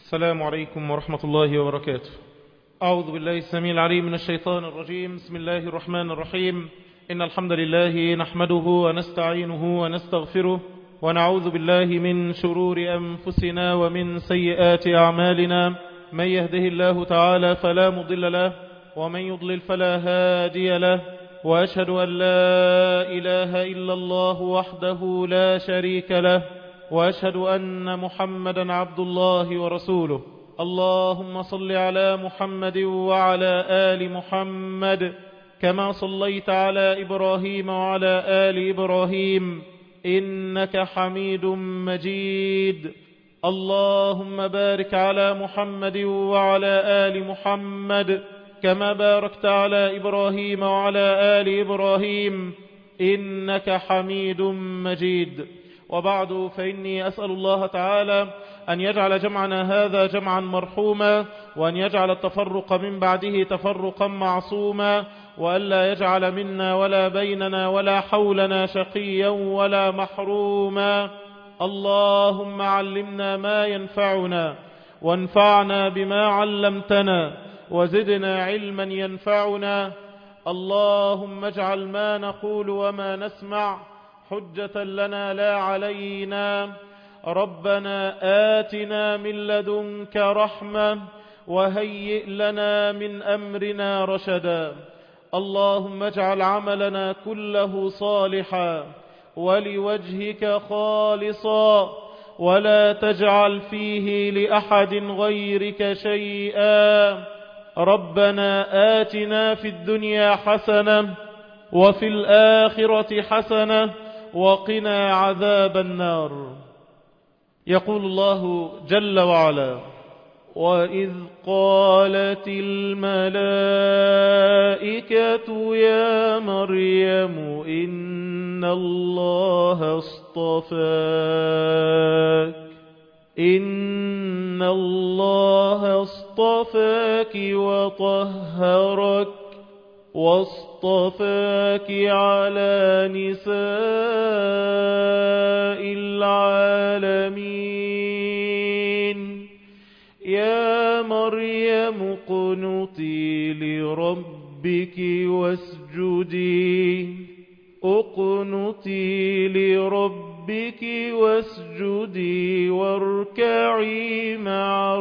السلام عليكم ورحمة الله وبركاته أعوذ بالله السميع العليم من الشيطان الرجيم بسم الله الرحمن الرحيم إن الحمد لله نحمده ونستعينه ونستغفره ونعوذ بالله من شرور أنفسنا ومن سيئات أعمالنا من يهده الله تعالى فلا مضل له ومن يضلل فلا هادي له وأشهد أن لا إله إلا الله وحده لا شريك له وأشهد أن محمدا عبد الله ورسوله اللهم صل على محمد وعلى آل محمد كما صليت على إبراهيم وعلى آل إبراهيم إنك حميد مجيد اللهم بارك على محمد وعلى آل محمد كما باركت على إبراهيم وعلى آل إبراهيم إنك حميد مجيد وبعد فإني أسأل الله تعالى أن يجعل جمعنا هذا جمعا مرحوما وأن يجعل التفرق من بعده تفرقا معصوما وألا يجعل منا ولا بيننا ولا حولنا شقيا ولا محروما اللهم علمنا ما ينفعنا وانفعنا بما علمتنا وزدنا علما ينفعنا اللهم اجعل ما نقول وما نسمع حجة لنا لا علينا ربنا آتنا من لدنك رحمة وهيئ لنا من أمرنا رشدا اللهم اجعل عملنا كله صالحا ولوجهك خالصا ولا تجعل فيه لأحد غيرك شيئا ربنا آتنا في الدنيا حسنة وفي الآخرة حسنة وقنا عذاب النار يقول الله جل وعلا وإذ قالت الملائكة يا مريم إن الله اصطفاك إن الله اصطفاك وطهرك واصطفاك على نساء العالمين يا مريم قنتي لربك واسجدي اقنتي لربك واسجدي واركعي مع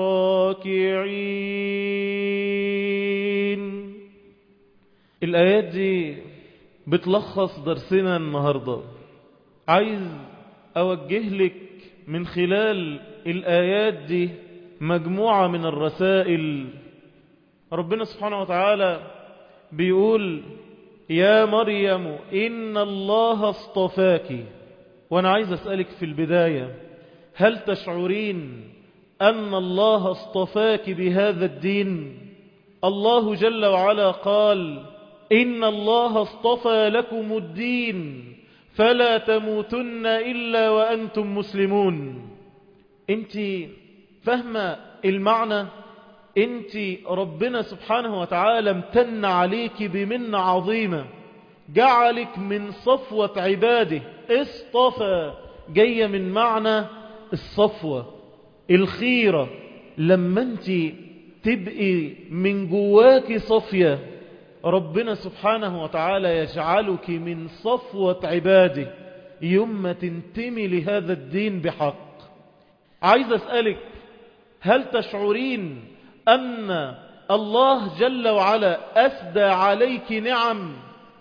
الراكعين الآيات دي بتلخص درسنا النهاردة عايز أوجه لك من خلال الآيات دي مجموعة من الرسائل ربنا سبحانه وتعالى بيقول يا مريم إن الله اصطفاك وأنا عايز أسألك في البداية هل تشعرين أن الله اصطفاك بهذا الدين الله جل وعلا قال إن الله اصطفى لكم الدين فلا تموتن إلا وأنتم مسلمون انت فاهمة المعنى انت ربنا سبحانه وتعالى امتن عليك بمنة عظيمة جعلك من صفوة عباده اصطفى جاية من معنى الصفوة الخيرة لما انت تبقي من جواك صفية ربنا سبحانه وتعالى يجعلك من صفوة عباده يوم ما تنتمي لهذا الدين بحق عايز أسألك هل تشعرين أن الله جل وعلا أسدى عليك نعم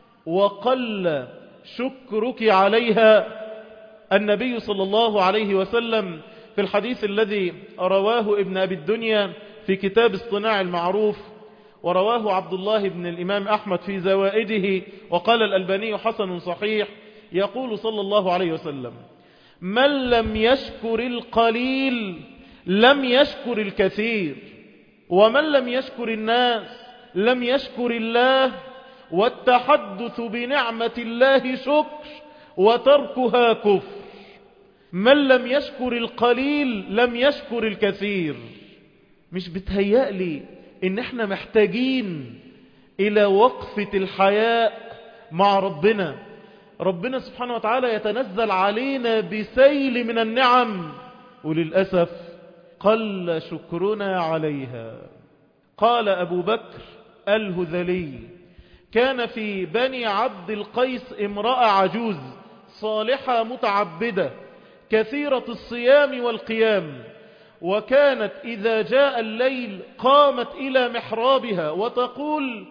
وقل شكرك عليها النبي صلى الله عليه وسلم في الحديث الذي رواه ابن أبي الدنيا في كتاب اصطناع المعروف ورواه عبد الله بن الإمام أحمد في زوائده وقال الألباني حسن صحيح يقول صلى الله عليه وسلم من لم يشكر القليل لم يشكر الكثير ومن لم يشكر الناس لم يشكر الله والتحدث بنعمة الله شكر وتركها كفر من لم يشكر القليل لم يشكر الكثير مش بتهيألي ان احنا محتاجين الى وقفة الحياء مع ربنا ربنا سبحانه وتعالى يتنزل علينا بسيل من النعم وللأسف قل شكرنا عليها قال أبو بكر الهذلي كان في بني عبد القيس امرأة عجوز صالحة متعبدة كثيرة الصيام والقيام وكانت إذا جاء الليل قامت إلى محرابها وتقول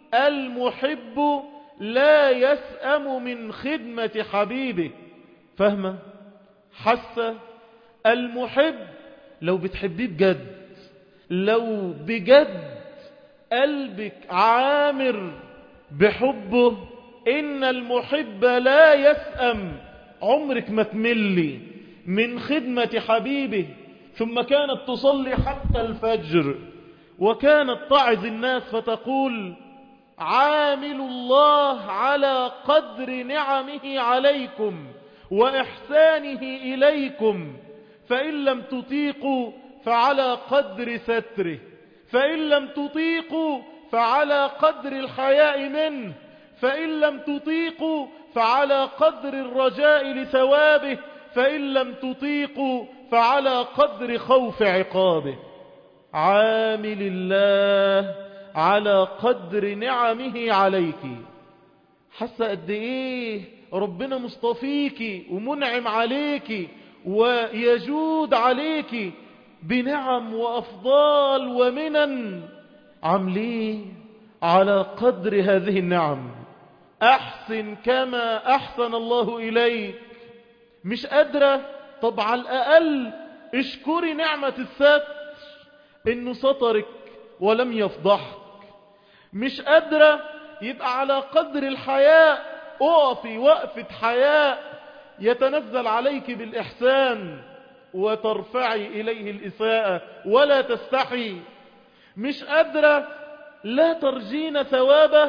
المحب لا يسأم من خدمة حبيبه فهمة حاسة المحب لو بتحبيه بجد لو بجد قلبك عامر بحبه إن المحب لا يسأم عمرك ما تملي من خدمة حبيبه ثم كانت تصلي حتى الفجر وكانت تعظ الناس فتقول عامل الله على قدر نعمه عليكم وإحسانه إليكم فإن لم تطيقوا فعلى قدر ستره فإن لم تطيقوا فعلى قدر الحياء منه فإن لم تطيقوا فعلى قدر الرجاء لثوابه فإن لم تطيقوا فعلى قدر خوف عقابه عامل الله على قدر نعمه عليك حاسة قد ايه ربنا مصطفيك ومنعم عليك ويجود عليك بنعم وأفضال ومنن عامليه على قدر هذه النعم أحسن كما أحسن الله إليك مش قادرة طب على الأقل اشكري نعمة الستر إنه سطرك ولم يفضحك مش قادرة يبقى على قدر الحياء اقفي وقفة حياء يتنزل عليك بالإحسان وترفعي إليه الإساءة ولا تستحي مش قادرة لا ترجين ثوابه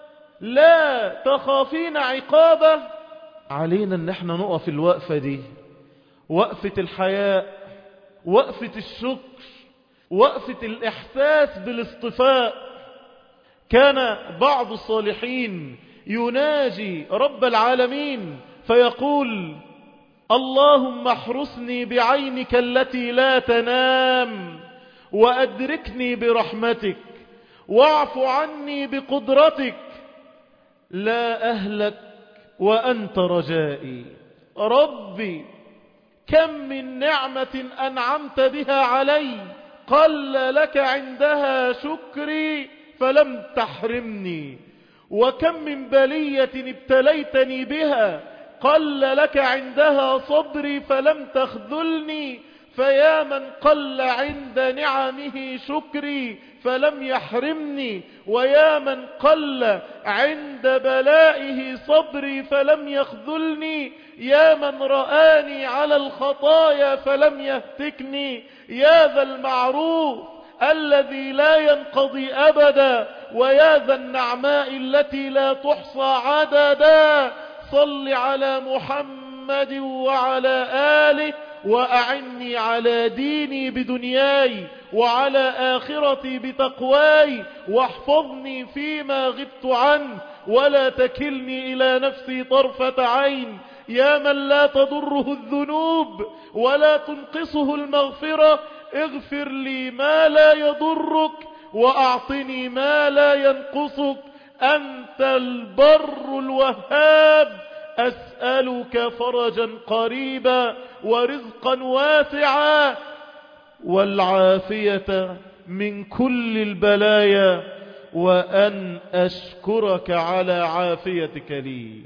لا تخافين عقابه علينا ان احنا نقف الوقفة دي وقفة الحياء وقفة الشكر وقفة الإحساس بالاصطفاء كان بعض الصالحين يناجي رب العالمين فيقول اللهم احرسني بعينك التي لا تنام وأدركني برحمتك واعف عني بقدرتك لا أهلك وأنت رجائي ربي كم من نعمة أنعمت بها علي قل لك عندها شكري فلم تحرمني وكم من بلية ابتليتني بها قل لك عندها صبري فلم تخذلني فيا من قل عند نعمه شكري فلم يحرمني ويا من قل عند بلائه صبري فلم يخذلني يا من رآني على الخطايا فلم يهتكني يا ذا المعروف الذي لا ينقضي أبدا ويا ذا النعماء التي لا تحصى عددا صل على محمد وعلى آله وأعني على ديني بدنياي وعلى آخرتي بتقواي واحفظني فيما غبت عنه ولا تكلني إلى نفسي طرفة عين يا من لا تضره الذنوب ولا تنقصه المغفرة اغفر لي ما لا يضرك وأعطني ما لا ينقصك أنت البر الوهاب أسألك فرجا قريبا ورزقا واسعا والعافية من كل البلايا وأن أشكرك على عافيتك لي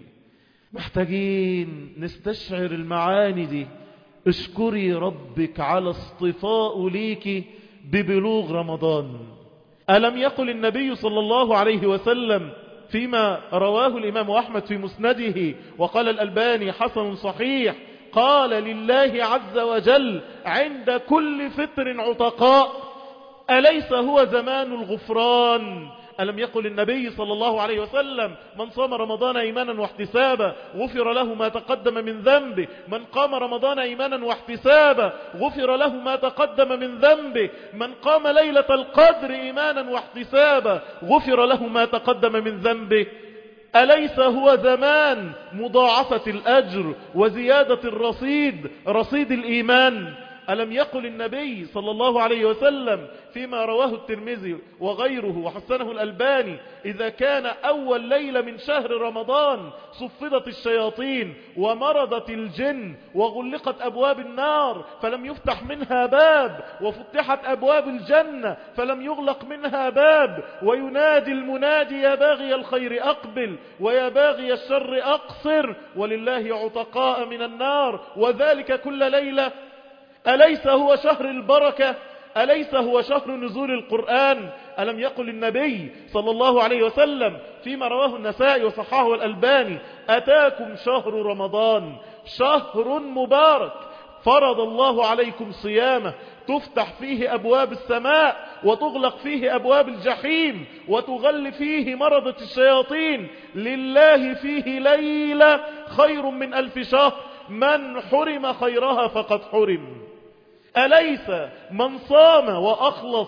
محتاجين نستشعر المعاني دي اشكري ربك على اصطفاء ليك ببلوغ رمضان ألم يقل النبي صلى الله عليه وسلم فيما رواه الإمام أحمد في مسنده وقال الألباني حسن صحيح قال لله عز وجل عند كل فطر عتقاء أليس هو زمان الغفران ألم يقل النبي صلى الله عليه وسلم من صام رمضان إيمانا واحتسابا غفر له ما تقدم من ذنبه من قام رمضان إيمانا واحتسابا غفر له ما تقدم من ذنبه من قام ليلة القدر إيمانا واحتسابا غفر له ما تقدم من ذنبه أليس هو زمان مضاعفة الأجر وزيادة الرصيد رصيد الإيمان ألم يقل النبي صلى الله عليه وسلم فيما رواه الترمذي وغيره وحسنه الألباني إذا كان أول ليلة من شهر رمضان صفدت الشياطين ومرضت الجن وغلقت أبواب النار فلم يفتح منها باب وفتحت أبواب الجنة فلم يغلق منها باب وينادي المنادي يا باغي الخير أقبل ويا باغي الشر أقصر ولله عتقاء من النار وذلك كل ليلة أليس هو شهر البركة أليس هو شهر نزول القرآن ألم يقل النبي صلى الله عليه وسلم فيما رواه النسائي وصححه الألباني أتاكم شهر رمضان شهر مبارك فرض الله عليكم صيامه تفتح فيه أبواب السماء وتغلق فيه أبواب الجحيم وتغل فيه مرضة الشياطين لله فيه ليلة خير من ألف شهر من حرم خيرها فقد حرم أليس من صام وأخلص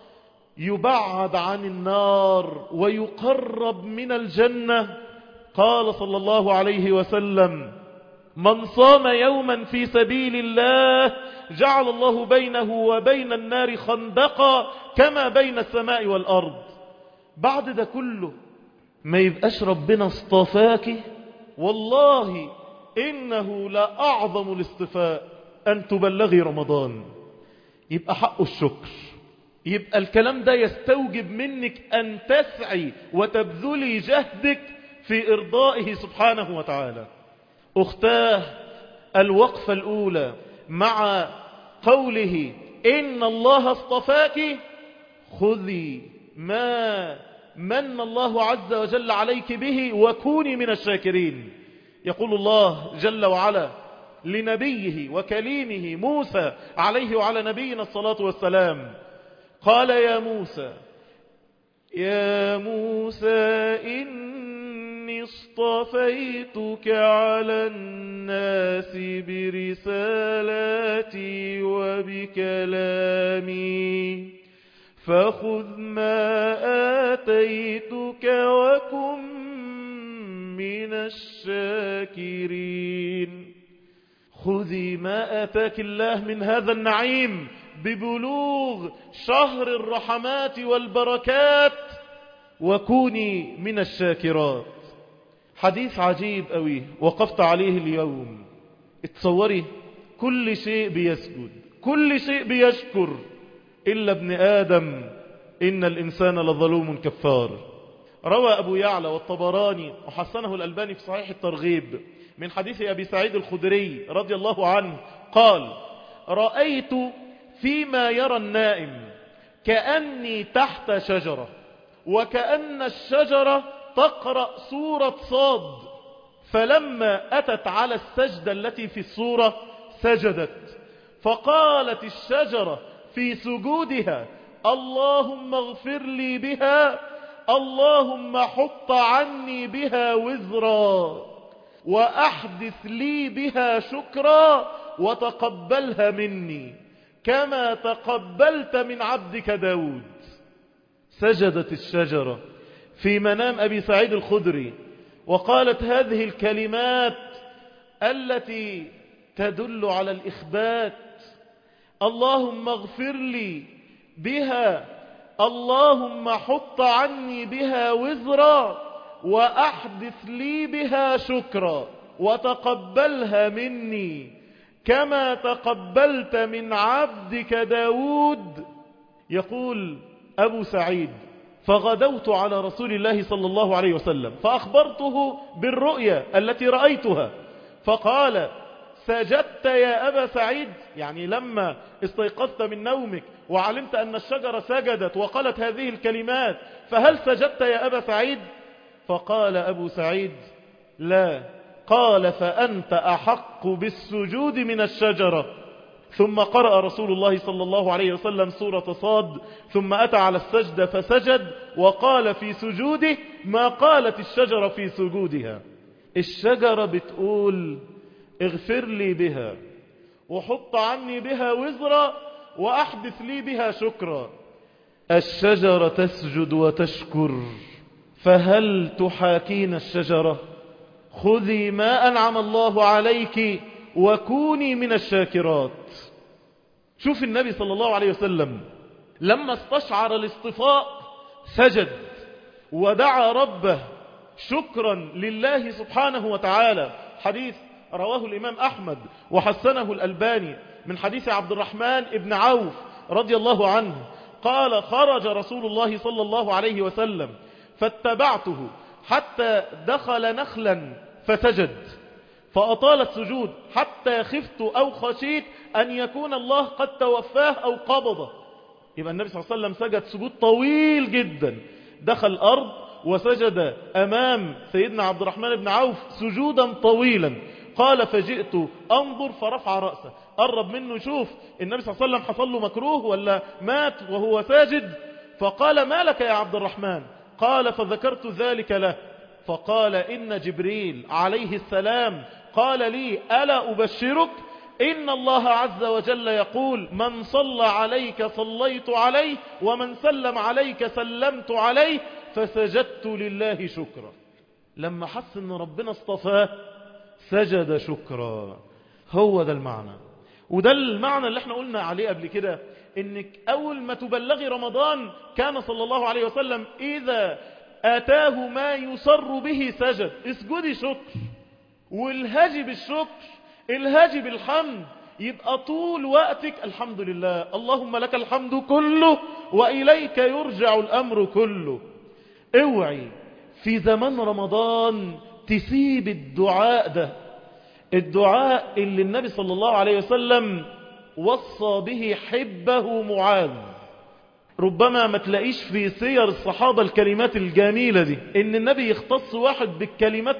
يبعد عن النار ويقرب من الجنة قال صلى الله عليه وسلم من صام يوما في سبيل الله جعل الله بينه وبين النار خندقا كما بين السماء والأرض بعد ده كله ما يبقاش ربنا اصطفاك والله إنه لأعظم الاصطفاء أن تبلغي رمضان يبقى حق الشكر يبقى الكلام ده يستوجب منك أن تسعي وتبذلي جهدك في إرضائه سبحانه وتعالى أختاه الوقفة الأولى مع قوله إن الله اصطفاك خذي ما من الله عز وجل عليك به وكوني من الشاكرين يقول الله جل وعلا لنبيه وكليمه موسى عليه وعلى نبينا الصلاة والسلام قال يا موسى يا موسى إني اصطفيتك على الناس برسالاتي وبكلامي فخذ ما آتيتك وكن من الشاكرين خذي ما آتاك الله من هذا النعيم ببلوغ شهر الرحمات والبركات وكوني من الشاكرات حديث عجيب قوي وقفت عليه اليوم اتصوري كل شيء بيسجد كل شيء بيشكر إلا ابن آدم إن الإنسان لظلوم كفار روى أبو يعلى والطبراني وحسنه الألباني في صحيح الترغيب من حديث أبي سعيد الخدري رضي الله عنه قال رأيت فيما يرى النائم كأني تحت شجرة وكأن الشجرة تقرأ سورة صاد فلما أتت على السجدة التي في السورة سجدت فقالت الشجرة في سجودها اللهم اغفر لي بها اللهم حط عني بها وزرا وأحدث لي بها شكرا وتقبلها مني كما تقبلت من عبدك داود سجدت الشجرة في منام أبي سعيد الخدري وقالت هذه الكلمات التي تدل على الإخبات اللهم اغفر لي بها اللهم حط عني بها وزرا وأحدث لي بها شكرا وتقبلها مني كما تقبلت من عبدك داود يقول أبو سعيد فغدوت على رسول الله صلى الله عليه وسلم فأخبرته بالرؤيا التي رأيتها فقال سجدت يا أبا سعيد يعني لما استيقظت من نومك وعلمت أن الشجرة سجدت وقالت هذه الكلمات فهل سجدت يا أبا سعيد فقال أبو سعيد لا قال فأنت أحق بالسجود من الشجرة ثم قرأ رسول الله صلى الله عليه وسلم سورة صاد ثم أتى على السجدة فسجد وقال في سجوده ما قالت الشجرة في سجودها الشجرة بتقول اغفر لي بها وحط عني بها وزرا وأحدث لي بها شكرا الشجرة تسجد وتشكر فهل تحاكين الشجرة خذي ما أنعم الله عليك وكوني من الشاكرات شوف النبي صلى الله عليه وسلم لما استشعر الاصطفاء سجد ودعا ربه شكرا لله سبحانه وتعالى حديث رواه الإمام أحمد وحسنه الألباني من حديث عبد الرحمن بن عوف رضي الله عنه قال خرج رسول الله صلى الله عليه وسلم فاتبعته حتى دخل نخلا فسجد فأطال السجود حتى خفت أو خشيت أن يكون الله قد توفاه أو قبضه يبقى النبي صلى الله عليه وسلم سجد سجود طويل جدا دخل الأرض وسجد أمام سيدنا عبد الرحمن بن عوف سجودا طويلا قال فجئت أنظر فرفع رأسه قرب منه شوف النبي صلى الله عليه وسلم حصل له مكروه ولا مات وهو ساجد فقال ما لك يا عبد الرحمن قال فذكرت ذلك له فقال إن جبريل عليه السلام قال لي ألا أبشرك إن الله عز وجل يقول من صلى عليك صليت عليه ومن سلم عليك سلمت عليه فسجدت لله شكرا لما حس ان ربنا اصطفاه سجد شكرا هو ده المعنى وده المعنى اللي احنا قلنا عليه قبل كده انك اول ما تبلغي رمضان كان صلى الله عليه وسلم اذا اتاه ما يصر به سجد اسجدي شكر والهجي بالشكر الهجي بالحمد يبقى طول وقتك الحمد لله اللهم لك الحمد كله وإليك يرجع الأمر كله اوعي في زمن رمضان تسيب الدعاء ده الدعاء اللي النبي صلى الله عليه وسلم وصى به حبه معاذ ربما ما تلاقيش في سير الصحابة الكلمات الجميلة دي ان النبي يختص واحد بالكلمات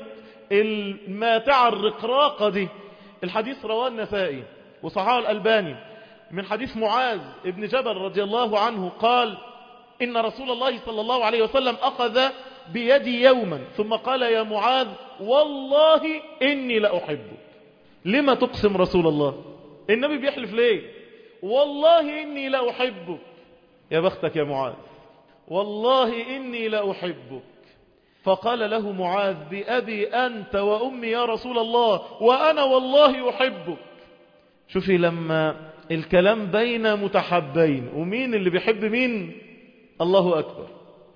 الماتعة الرقراقة دي الحديث رواه النسائي وصححه الألباني من حديث معاذ ابن جبل رضي الله عنه قال إن رسول الله صلى الله عليه وسلم أخذ بيدي يوما ثم قال يا معاذ والله إني لأحبك لما تقسم رسول الله النبي بيحلف ليه والله إني لأحبك يا بختك يا معاذ والله إني لأحبك فقال له معاذ بأبي أنت وأمي يا رسول الله وأنا والله أحبك شوفي لما الكلام بين متحبين ومين اللي بيحب مين الله أكبر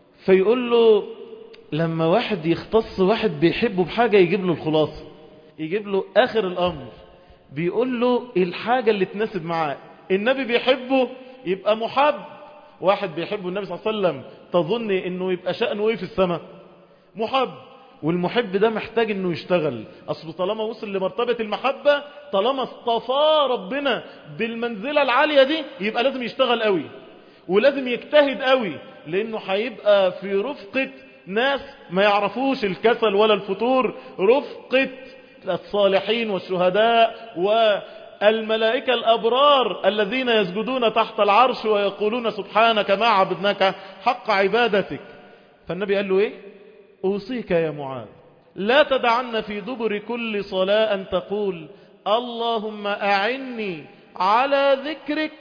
فيقول له لما واحد يختص واحد بيحبه بحاجة يجيب له الخلاصة يجيب له آخر الأمر بيقول له الحاجة اللي تناسب معاه النبي بيحبه يبقى محب واحد بيحبه النبي صلى الله عليه وسلم تظن انه يبقى شأنه ايه في السماء محب والمحب ده محتاج انه يشتغل اصله طالما وصل لمرتبة المحبة طالما اصطفى ربنا بالمنزلة العالية دي يبقى لازم يشتغل قوي ولازم يجتهد قوي لانه هيبقى في رفقة ناس ما يعرفوش الكسل ولا الفتور رفقة الصالحين والشهداء والملائكة الأبرار الذين يسجدون تحت العرش ويقولون سبحانك ما عبدناك حق عبادتك فالنبي قال له ايه أوصيك يا معاذ لا تدعن في دبر كل صلاة أن تقول اللهم أعني على ذكرك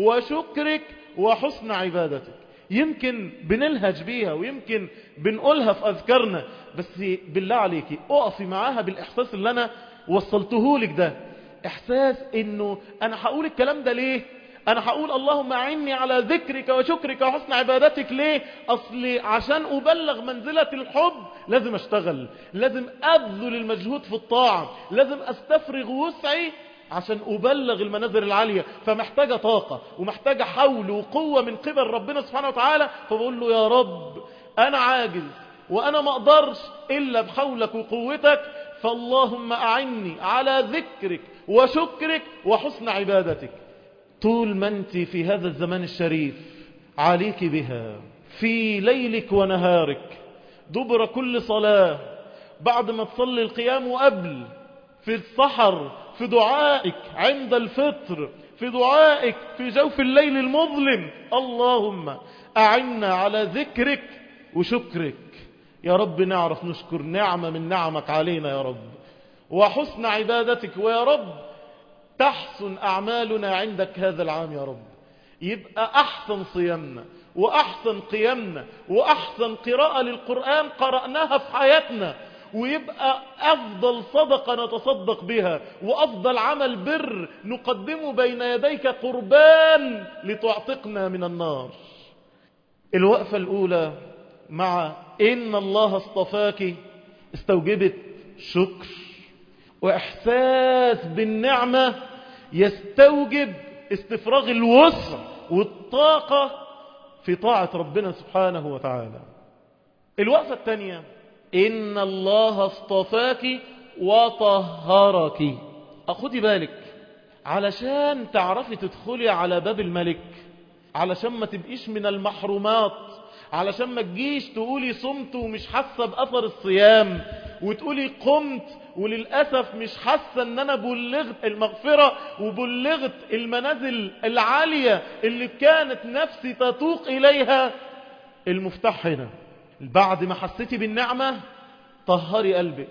وشكرك وحسن عبادتك يمكن بنلهج بيها ويمكن بنقولها في أذكارنا بس بالله عليك اقفي معاها بالإحساس اللي أنا وصلته لك ده إحساس إنه أنا هقول الكلام ده ليه أنا هقول اللهم أعني على ذكرك وشكرك وحسن عبادتك ليه أصلي عشان أبلغ منزلة الحب لازم أشتغل لازم أبذل المجهود في الطاعة لازم أستفرغ وسعي عشان أبلغ المنازل العالية فمحتاجة طاقة ومحتاجة حول وقوة من قبل ربنا سبحانه وتعالى فبقول له يا رب أنا عاجز وأنا ما أقدرش إلا بحولك وقوتك فاللهم أعني على ذكرك وشكرك وحسن عبادتك طول ما أنت في هذا الزمان الشريف عليك بها في ليلك ونهارك دبر كل صلاة بعد ما تصلي القيام وقبل في السحر في دعائك عند الفطر في دعائك في جوف الليل المظلم اللهم أعنا على ذكرك وشكرك يا رب نعرف نشكر نعمة من نعمك علينا يا رب وحسن عبادتك ويا رب تحسن أعمالنا عندك هذا العام يا رب يبقى أحسن صيامنا وأحسن قيامنا وأحسن قراءة للقرآن قرأناها في حياتنا ويبقى أفضل صدقة نتصدق بها وأفضل عمل بر نقدمه بين يديك قربان لتعتقنا من النار الوقفة الأولى مع إن الله اصطفاك استوجبت شكر وإحساس بالنعمة يستوجب استفراغ الوسع والطاقة في طاعة ربنا سبحانه وتعالى الوقفة الثانية إن الله اصطفاك وطهرك أخذي بالك علشان تعرفي تدخلي على باب الملك علشان ما تبقيش من المحرومات علشان ما تجيش تقولي صمت ومش حاسة بأثر الصيام وتقولي قمت وللأسف مش حاسة ان انا بلغت المغفرة وبلغت المنازل العالية اللي كانت نفسي تتوق اليها المفتاح هنا بعد ما حسيتي بالنعمة طهري قلبك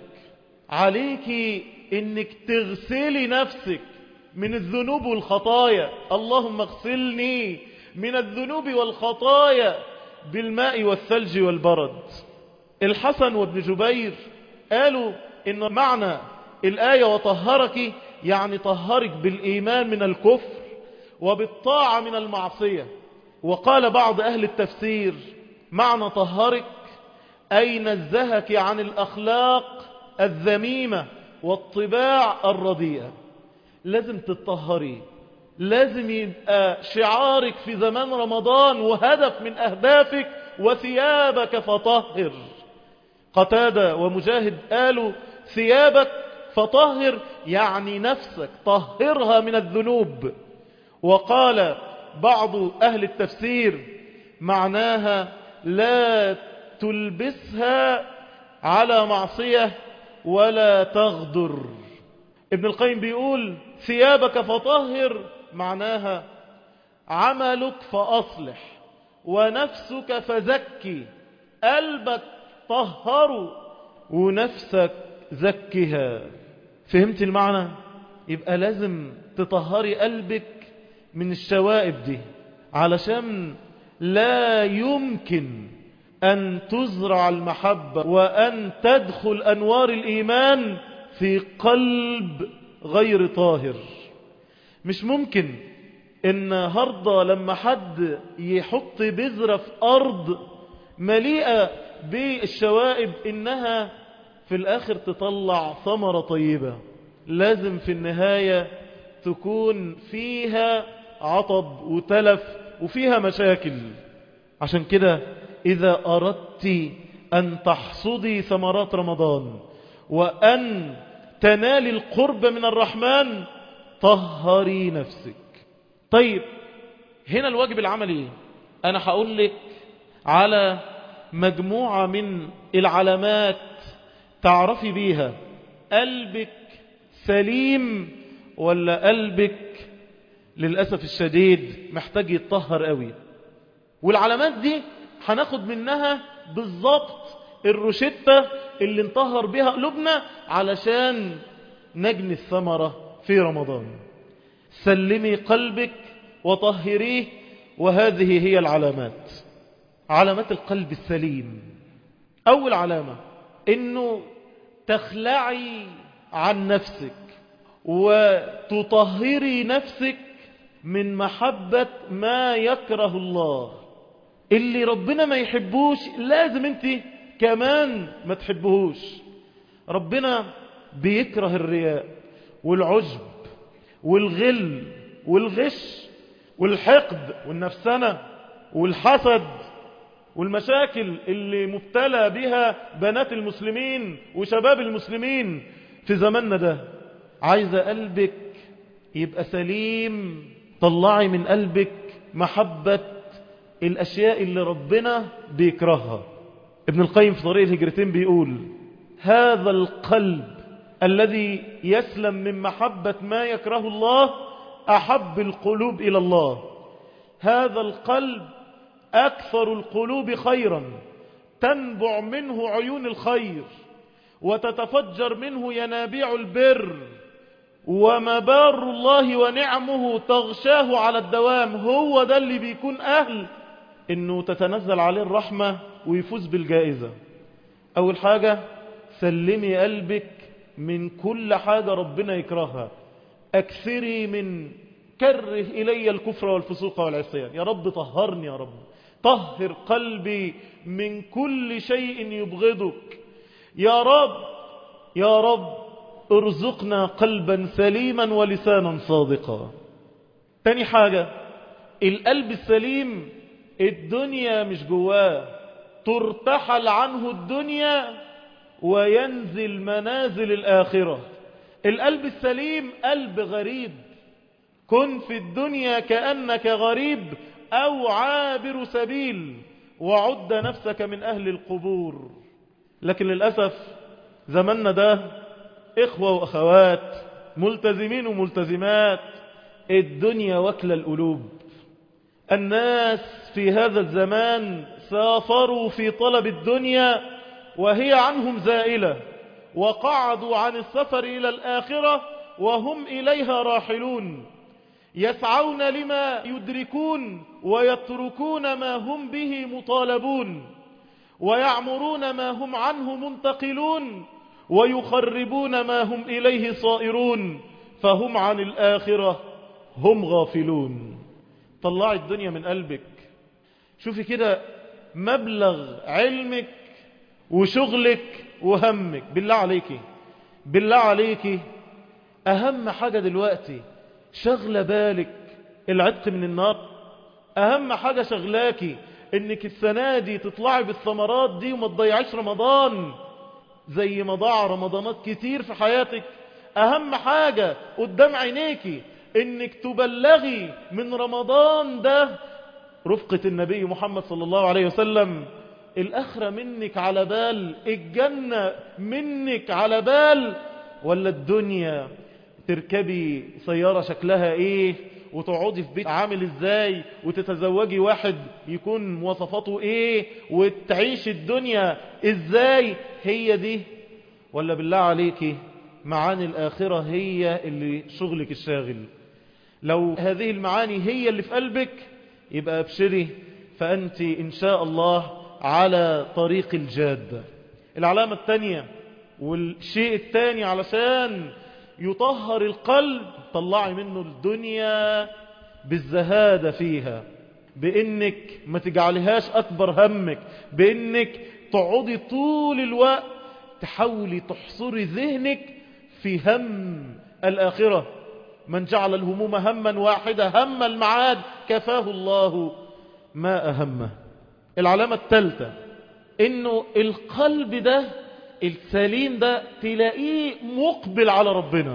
عليكي انك تغسلي نفسك من الذنوب والخطايا اللهم اغسلني من الذنوب والخطايا بالماء والثلج والبرد الحسن وابن جبير قالوا ان معنى الآية وطهرك يعني طهرك بالإيمان من الكفر وبالطاعة من المعصية وقال بعض أهل التفسير معنى طهرك أي نزهك عن الأخلاق الذميمة والطباع الرديئة لازم تتطهري لازم يبقى شعارك في زمان رمضان وهدف من أهدافك وثيابك فطهر قتادة ومجاهد قالوا ثيابك فطهر يعني نفسك طهرها من الذنوب وقال بعض أهل التفسير معناها لا تلبسها على معصية ولا تغدر ابن القيم بيقول ثيابك فطهر معناها عملك فأصلح ونفسك فزكي قلبك طهره ونفسك زكها فهمت المعنى يبقى لازم تطهري قلبك من الشوائب دي علشان لا يمكن أن تزرع المحبة وأن تدخل أنوار الإيمان في قلب غير طاهر مش ممكن النهاردة لما حد يحط بذرة في أرض مليئة بالشوائب إنها في الآخر تطلع ثمرة طيبة لازم في النهاية تكون فيها عطب وتلف وفيها مشاكل عشان كده إذا أردت أن تحصدي ثمرات رمضان وأن تنالي القرب من الرحمن طهري نفسك طيب هنا الواجب العملي أنا هقول لك على مجموعة من العلامات تعرفي بيها قلبك سليم ولا قلبك للأسف الشديد محتاج يتطهر قوي والعلامات دي هناخد منها بالظبط الروشتة اللي نطهر بها قلوبنا علشان نجني الثمرة في رمضان سلمي قلبك وطهريه وهذه هي العلامات علامات القلب السليم أول علامة إنه تخلعي عن نفسك وتطهري نفسك من محبة ما يكره الله اللي ربنا ما يحبوش لازم انت كمان ما تحبهوش ربنا بيكره الرياء والعجب والغل والغش والحقد والنفسنة والحسد والمشاكل اللي مبتلى بها بنات المسلمين وشباب المسلمين في زماننا ده عايزة قلبك يبقى سليم طلعي من قلبك محبة الأشياء اللي ربنا بيكرهها ابن القيم في طريق الهجرتين بيقول هذا القلب الذي يسلم من محبة ما يكره الله أحب القلوب إلى الله هذا القلب أكثر القلوب خيرا تنبع منه عيون الخير وتتفجر منه ينابيع البر ومبار الله ونعمه تغشاه على الدوام هو ده اللي بيكون أهل انه تتنزل عليه الرحمة ويفوز بالجائزة اول حاجة سلمي قلبك من كل حاجة ربنا يكرهها أكثري من كره إلي الكفر والفسوق والعصيان يا رب طهرني يا رب طهر قلبي من كل شيء يبغضك يا رب يا رب ارزقنا قلبا سليما ولسانا صادقا تاني حاجة القلب السليم الدنيا مش جواه ترتحل عنه الدنيا وينزل منازل الآخرة القلب السليم قلب غريب كن في الدنيا كأنك غريب أو عابر سبيل وعد نفسك من أهل القبور لكن للأسف زماننا ده إخوة وأخوات ملتزمين وملتزمات الدنيا وكل القلوب الناس في هذا الزمان سافروا في طلب الدنيا وهي عنهم زائلة وقعدوا عن السفر إلى الآخرة وهم إليها راحلون يسعون لما يدركون ويتركون ما هم به مطالبون ويعمرون ما هم عنه منتقلون ويخربون ما هم إليه صائرون فهم عن الآخرة هم غافلون طلعي الدنيا من قلبك شوفي كده مبلغ علمك وشغلك وهمك بالله عليكي بالله عليكي أهم حاجة دلوقتي شغل بالك العتق من النار أهم حاجة شغلاكي انك السنة دي تطلعي بالثمرات دي وما تضيعيش رمضان زي ما ضاع رمضانات كتير في حياتك أهم حاجة قدام عينيكي انك تبلغي من رمضان ده رفقة النبي محمد صلى الله عليه وسلم الأخرة منك على بال الجنة منك على بال ولا الدنيا تركبي سيارة شكلها ايه وتقعدي في بيت عامل ازاي وتتزوجي واحد يكون مواصفاته ايه وتعيش الدنيا ازاي هي دي ولا بالله عليكي معاني الآخرة هي اللي شغلك الشاغل لو هذه المعاني هي اللي في قلبك يبقى ابشري فأنت إن شاء الله على طريق الجادة العلامة الثانية والشيء الثاني علشان يطهر القلب طلعي منه الدنيا بالزهادة فيها بانك ما تجعلهاش اكبر همك بانك تقعدي طول الوقت تحاولي تحصري ذهنك في هم الآخرة من جعل الهموم هما واحدة هم المعاد كفاه الله ما أهمه العلامة الثالثة انه القلب ده السليم ده تلاقيه مقبل على ربنا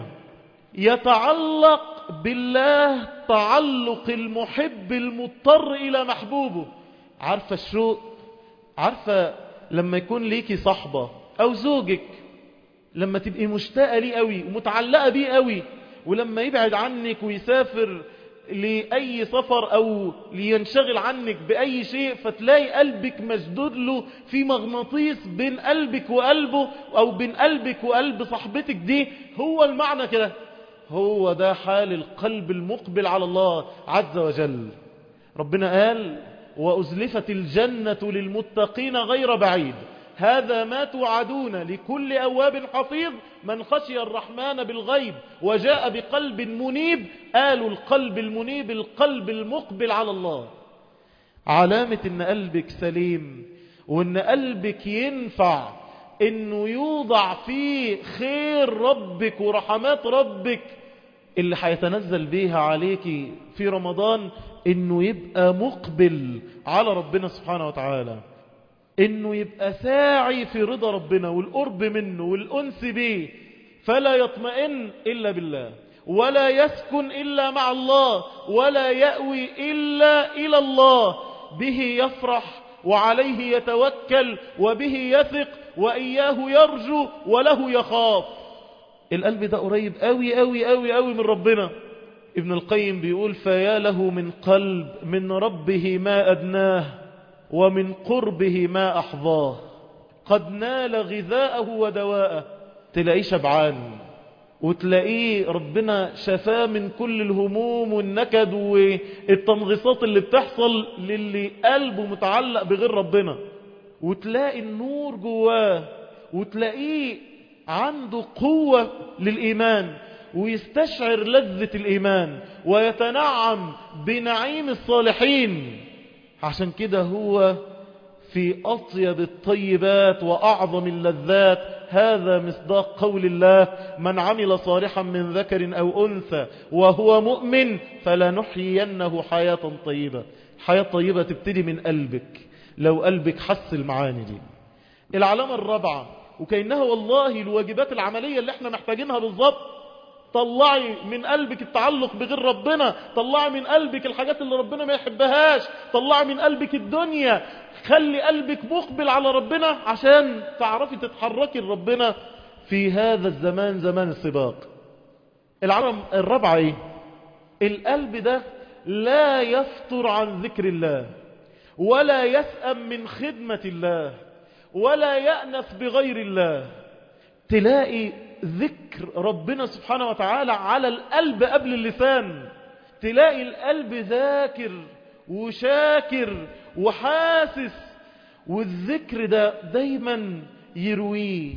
يتعلق بالله تعلق المحب المضطر إلى محبوبه عارفة الشوق عارفة لما يكون ليكي صحبة أو زوجك لما تبقي مشتاقة ليه قوي ومتعلقة بيه قوي ولما يبعد عنك ويسافر لأي سفر أو لينشغل عنك بأي شيء فتلاقي قلبك مشدود له في مغناطيس بين قلبك وقلبه أو بين قلبك وقلب صاحبتك دي هو المعنى كده هو ده حال القلب المقبل على الله عز وجل ربنا قال وأزلفت الجنة للمتقين غير بعيد هذا ما توعدون لكل أواب حفيظ من خشي الرحمن بالغيب وجاء بقلب منيب قالوا القلب المنيب القلب المقبل على الله علامة ان قلبك سليم وان قلبك ينفع انه يوضع فيه خير ربك ورحمات ربك اللي هيتنزل بيها عليك في رمضان انه يبقى مقبل على ربنا سبحانه وتعالى انه يبقى ساعي في رضا ربنا والقرب منه والانس به فلا يطمئن الا بالله ولا يسكن الا مع الله ولا يأوي الا الى الله به يفرح وعليه يتوكل وبه يثق وإياه يرجو وله يخاف القلب ده قريب قوي قوي قوي قوي من ربنا ابن القيم بيقول فيا له من قلب من ربه ما أدناه ومن قربه ما أحظاه قد نال غذاءه ودواءه تلاقيه شبعان وتلاقيه ربنا شفاه من كل الهموم والنكد والتنغيصات اللي بتحصل للي قلبه متعلق بغير ربنا وتلاقي النور جواه وتلاقيه عنده قوة للإيمان ويستشعر لذة الإيمان ويتنعم بنعيم الصالحين عشان كده هو في أطيب الطيبات وأعظم اللذات هذا مصداق قول الله من عمل صالحا من ذكر أو أنثى وهو مؤمن فلنحيينه حياة طيبة حياة طيبة تبتدي من قلبك لو قلبك حس المعاني دي العلامة الرابعة وكأنها والله الواجبات العملية اللي احنا محتاجينها بالظبط طلعي من قلبك التعلق بغير ربنا طلعي من قلبك الحاجات اللي ربنا ما يحبهاش طلعي من قلبك الدنيا خلي قلبك مقبل على ربنا عشان تعرفي تتحركي لربنا في هذا الزمان زمان السباق العلم الرابعة ايه القلب ده لا يفتر عن ذكر الله ولا يسأم من خدمة الله ولا يأنس بغير الله تلاقي ذكر ربنا سبحانه وتعالى على القلب قبل اللسان تلاقي القلب ذاكر وشاكر وحاسس والذكر ده دايما يرويه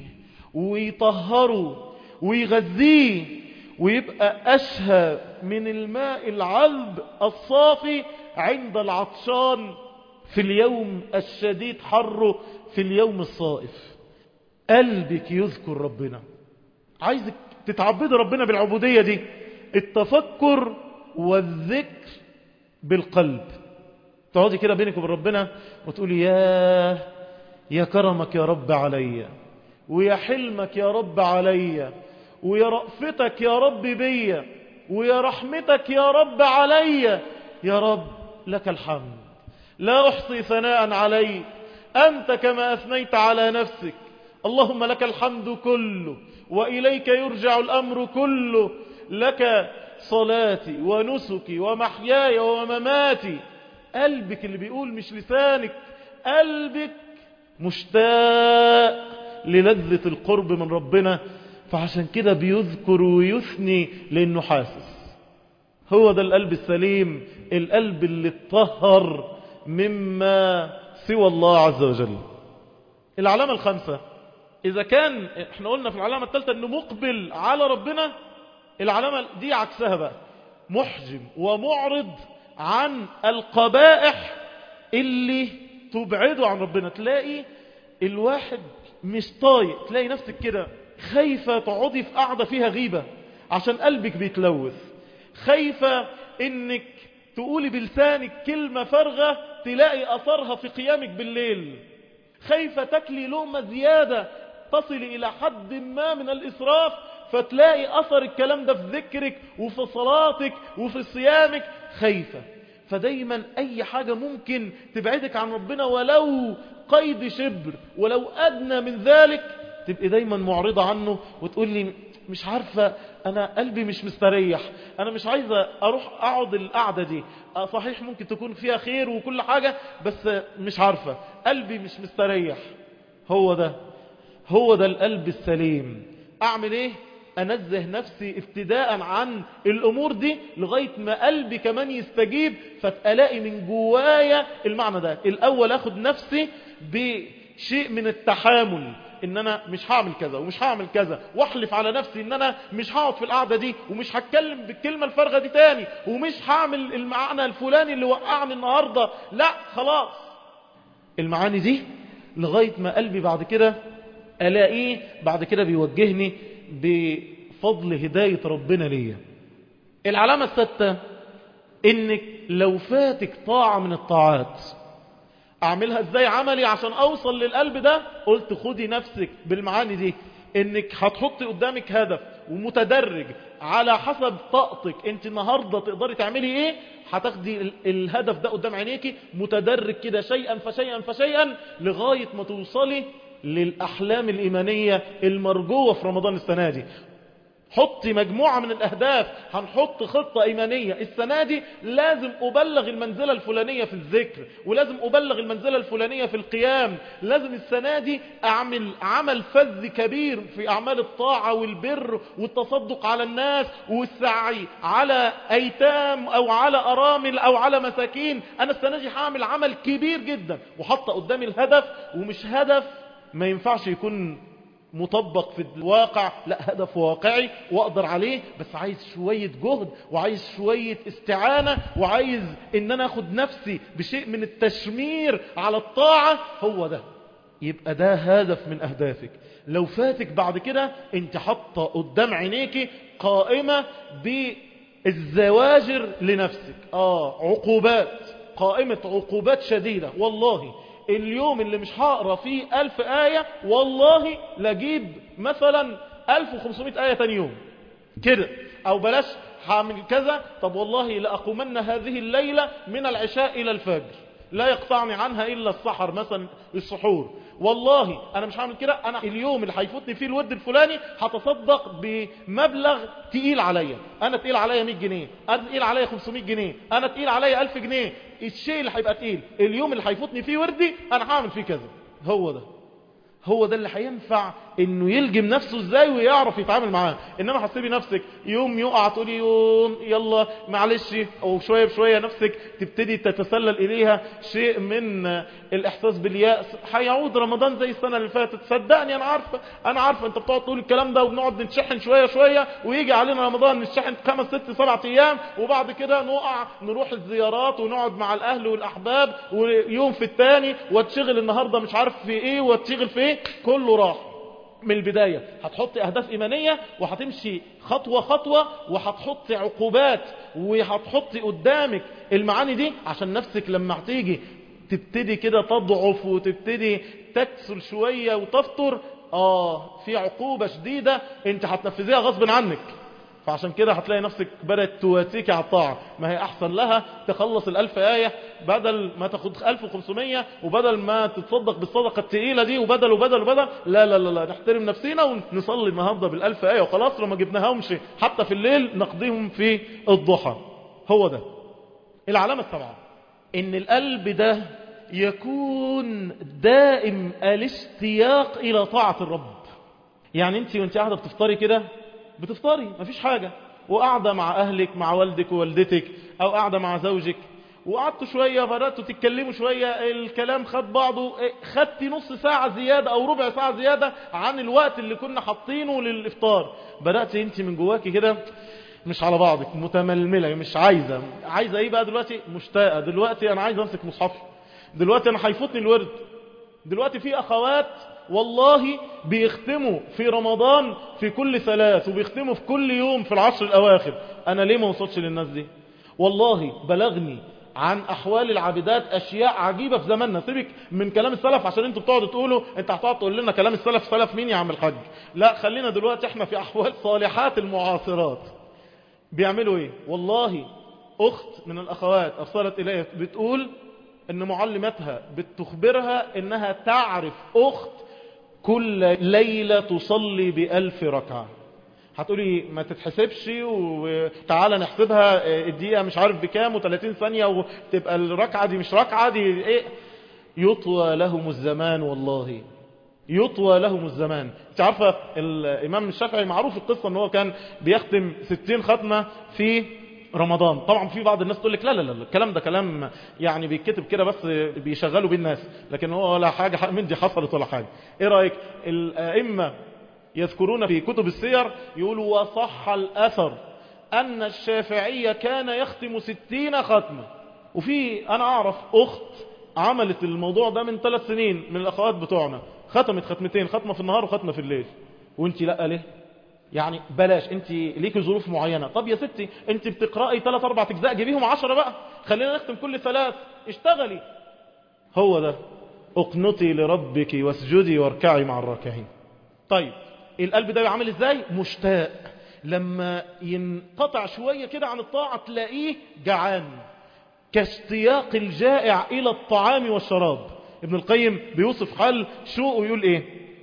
ويطهره ويغذيه ويبقى أشهى من الماء العذب الصافي عند العطشان في اليوم الشديد حره في اليوم الصائف قلبك يذكر ربنا عايزك تتعبد ربنا بالعبودية دي التفكر والذكر بالقلب تقعدي كده بينك وبين ربنا وتقولي يا يا كرمك يا رب عليا ويا حلمك يا رب عليا ويا رأفتك يا رب بيا ويا رحمتك يا رب عليا يا رب لك الحمد لا أحصي ثناء عليك أنت كما أثنيت على نفسك اللهم لك الحمد كله وإليك يرجع الأمر كله لك صلاتي ونسكي ومحياي ومماتي قلبك اللي بيقول مش لسانك قلبك مشتاق للذة القرب من ربنا فعشان كده بيذكر ويثني لأنه حاسس هو ده القلب السليم القلب اللي اتطهر مما سوى الله عز وجل العلامة الخامسة إذا كان احنا قلنا في العلامة الثالثة أنه مقبل على ربنا العلامة دي عكسها بقى محجم ومعرض عن القبائح اللي تبعده عن ربنا تلاقي الواحد مش طايق تلاقي نفسك كده خايفة تقعدي في قاعدة فيها غيبة عشان قلبك بيتلوث خايفة انك تقولي بلسانك كلمة فارغة تلاقي أثرها في قيامك بالليل خايفة تكلي لقمة زيادة تصل إلى حد ما من الإسراف فتلاقي أثر الكلام ده في ذكرك وفي صلاتك وفي صيامك خايفة فدايما أي حاجة ممكن تبعدك عن ربنا ولو قيد شبر ولو أدنى من ذلك تبقى دايما معرضة عنه وتقول لي مش عارفة أنا قلبي مش مستريح أنا مش عايزة أروح أقعد القعدة دي صحيح ممكن تكون فيها خير وكل حاجة بس مش عارفة قلبي مش مستريح هو ده هو ده القلب السليم أعمل إيه أنزه نفسي ابتداء عن الأمور دي لغاية ما قلبي كمان يستجيب فتلاقي من جوايا المعنى ده الأول أخد نفسي بشيء من التحامل ان انا مش هعمل كذا ومش هعمل كذا واحلف على نفسي ان انا مش هقعد في القعده دي ومش هتكلم بالكلمه الفارغه دي تاني ومش هعمل المعنى الفلاني اللي وقعني النهارده لا خلاص المعاني دي لغايه ما قلبي بعد كده الاقيه بعد كده بيوجهني بفضل هدايه ربنا ليا العلامه السادسه انك لو فاتك طاعه من الطاعات اعملها ازاي عملي عشان اوصل للقلب ده قلت خدي نفسك بالمعاني دي انك هتحطي قدامك هدف ومتدرج على حسب طاقتك انت النهاردة تقدري تعملي ايه هتاخدي الهدف ده قدام عينيكي متدرج كده شيئا فشيئا فشيئا لغاية ما توصلي للأحلام الإيمانية المرجوة في رمضان السنة دي حطي مجموعة من الأهداف هنحط خطة إيمانية السنة دي لازم أبلغ المنزلة الفلانية في الذكر ولازم أبلغ المنزلة الفلانية في القيام لازم السنة دي أعمل عمل فذ كبير في أعمال الطاعة والبر والتصدق على الناس والسعي على أيتام أو على أرامل أو على مساكين أنا السنة دي هعمل عمل كبير جدا وحط قدامي الهدف ومش هدف ما ينفعش يكون مطبق في الواقع لا هدف واقعي واقدر عليه بس عايز شوية جهد وعايز شوية استعانة وعايز ان انا اخد نفسي بشيء من التشمير على الطاعة هو ده يبقى ده هدف من اهدافك لو فاتك بعد كده انت حاطه قدام عينيك قائمة بالزواجر لنفسك اه عقوبات قائمة عقوبات شديدة والله اليوم اللي مش هقرا فيه ألف آية والله لجيب مثلا 1500 آية تاني يوم كده أو بلاش هعمل كذا طب والله لأقومن هذه الليلة من العشاء إلى الفجر لا يقطعني عنها إلا السحر مثلا السحور والله أنا مش هعمل كده أنا اليوم اللي هيفوتني فيه الود الفلاني هتصدق بمبلغ تقيل عليا أنا تقيل عليا 100 جنيه أنا تقيل عليا 500 جنيه أنا تقيل عليا 1000 جنيه الشيء اللي هيبقى تقيل اليوم اللي هيفوتني فيه وردي أنا هعمل فيه كذا هو ده هو ده اللي هينفع انه يلجم نفسه ازاي ويعرف يتعامل معاه انما هتسيبي نفسك يوم يقع تقولي يوم يلا معلش او شويه بشويه نفسك تبتدي تتسلل اليها شيء من الاحساس بالياس هيعود رمضان زي السنه اللي فاتت صدقني انا عارفه انا عارفه انت بتقعد تقول الكلام ده وبنقعد نتشحن شويه شويه ويجي علينا رمضان نتشحن خمس ست سبع ايام وبعد كده نقع نروح الزيارات ونقعد مع الاهل والاحباب ويوم في الثاني واتشغل النهارده مش عارف في ايه واتشغل في ايه كله راح من البداية هتحطي أهداف إيمانية وهتمشي خطوة خطوة وهتحطي عقوبات وهتحطي قدامك المعاني دي عشان نفسك لما هتيجي تبتدي كده تضعف وتبتدي تكسر شوية وتفطر آه في عقوبة شديدة انت هتنفذيها غصب عنك فعشان كده هتلاقي نفسك بدأت تواتيك على الطاعة ما هي أحسن لها تخلص الألف آية بدل ما تاخد 1500 وبدل ما تتصدق بالصدقة التقيلة دي وبدل وبدل وبدل لا لا لا, لا نحترم نفسنا ونصلي النهاردة بالألف آية وخلاص لما جبناهمش حتى في الليل نقضيهم في الضحى هو ده العلامة السبعة إن القلب ده يكون دائم الاشتياق إلى طاعة الرب يعني انت وانت قاعدة بتفطري كده بتفطري مفيش حاجة وقاعدة مع أهلك مع والدك ووالدتك أو قاعدة مع زوجك وقعدتوا شوية بدأتوا تتكلموا شوية الكلام خد بعضه خدتي نص ساعة زيادة أو ربع ساعة زيادة عن الوقت اللي كنا حاطينه للإفطار بدأت انت من جواكي كده مش على بعضك متململة مش عايزة عايزة ايه بقى دلوقتي مشتاقة دلوقتي انا عايز امسك مصحفي دلوقتي انا هيفوتني الورد دلوقتي في اخوات والله بيختموا في رمضان في كل ثلاث وبيختموا في كل يوم في العشر الأواخر أنا ليه ما وصلتش للناس دي والله بلغني عن أحوال العابدات أشياء عجيبة في زماننا سيبك من كلام السلف عشان انتوا بتقعدوا تقولوا انت هتقعد تقول لنا كلام السلف سلف مين يا عم الحاج لا خلينا دلوقتي احنا في أحوال صالحات المعاصرات بيعملوا ايه والله أخت من الأخوات أرسلت إليه بتقول ان معلمتها بتخبرها انها تعرف أخت كل ليلة تصلي بألف ركعة هتقولي ما تتحسبش وتعالى نحسبها الدقيقة مش عارف بكام و30 ثانية وتبقى الركعة دي مش ركعة دي ايه يطوى لهم الزمان والله يطوى لهم الزمان انت عارفة الامام الشافعي معروف القصة ان هو كان بيختم 60 ختمة في رمضان طبعا في بعض الناس تقول لك لا لا لا الكلام ده كلام يعني بيتكتب كده بس بيشغلوا بيه الناس لكن هو ولا حاجة من دي حصلت ولا حاجة ايه رأيك الائمة يذكرون في كتب السير يقولوا وصح الأثر أن الشافعية كان يختم ستين ختمة وفي أنا أعرف أخت عملت الموضوع ده من ثلاث سنين من الأخوات بتوعنا ختمت ختمتين ختمة في النهار وختمة في الليل وانت لا ليه يعني بلاش انت ليك ظروف معينة طب يا ستي انت بتقرأي ثلاث اربع اجزاء جيبيهم عشرة بقى خلينا نختم كل ثلاث اشتغلي هو ده اقنطي لربك واسجدي واركعي مع الراكعين طيب القلب ده عامل ازاي مشتاق لما ينقطع شوية كده عن الطاعة تلاقيه جعان كاشتياق الجائع الى الطعام والشراب ابن القيم بيوصف حال شوق ويقول ايه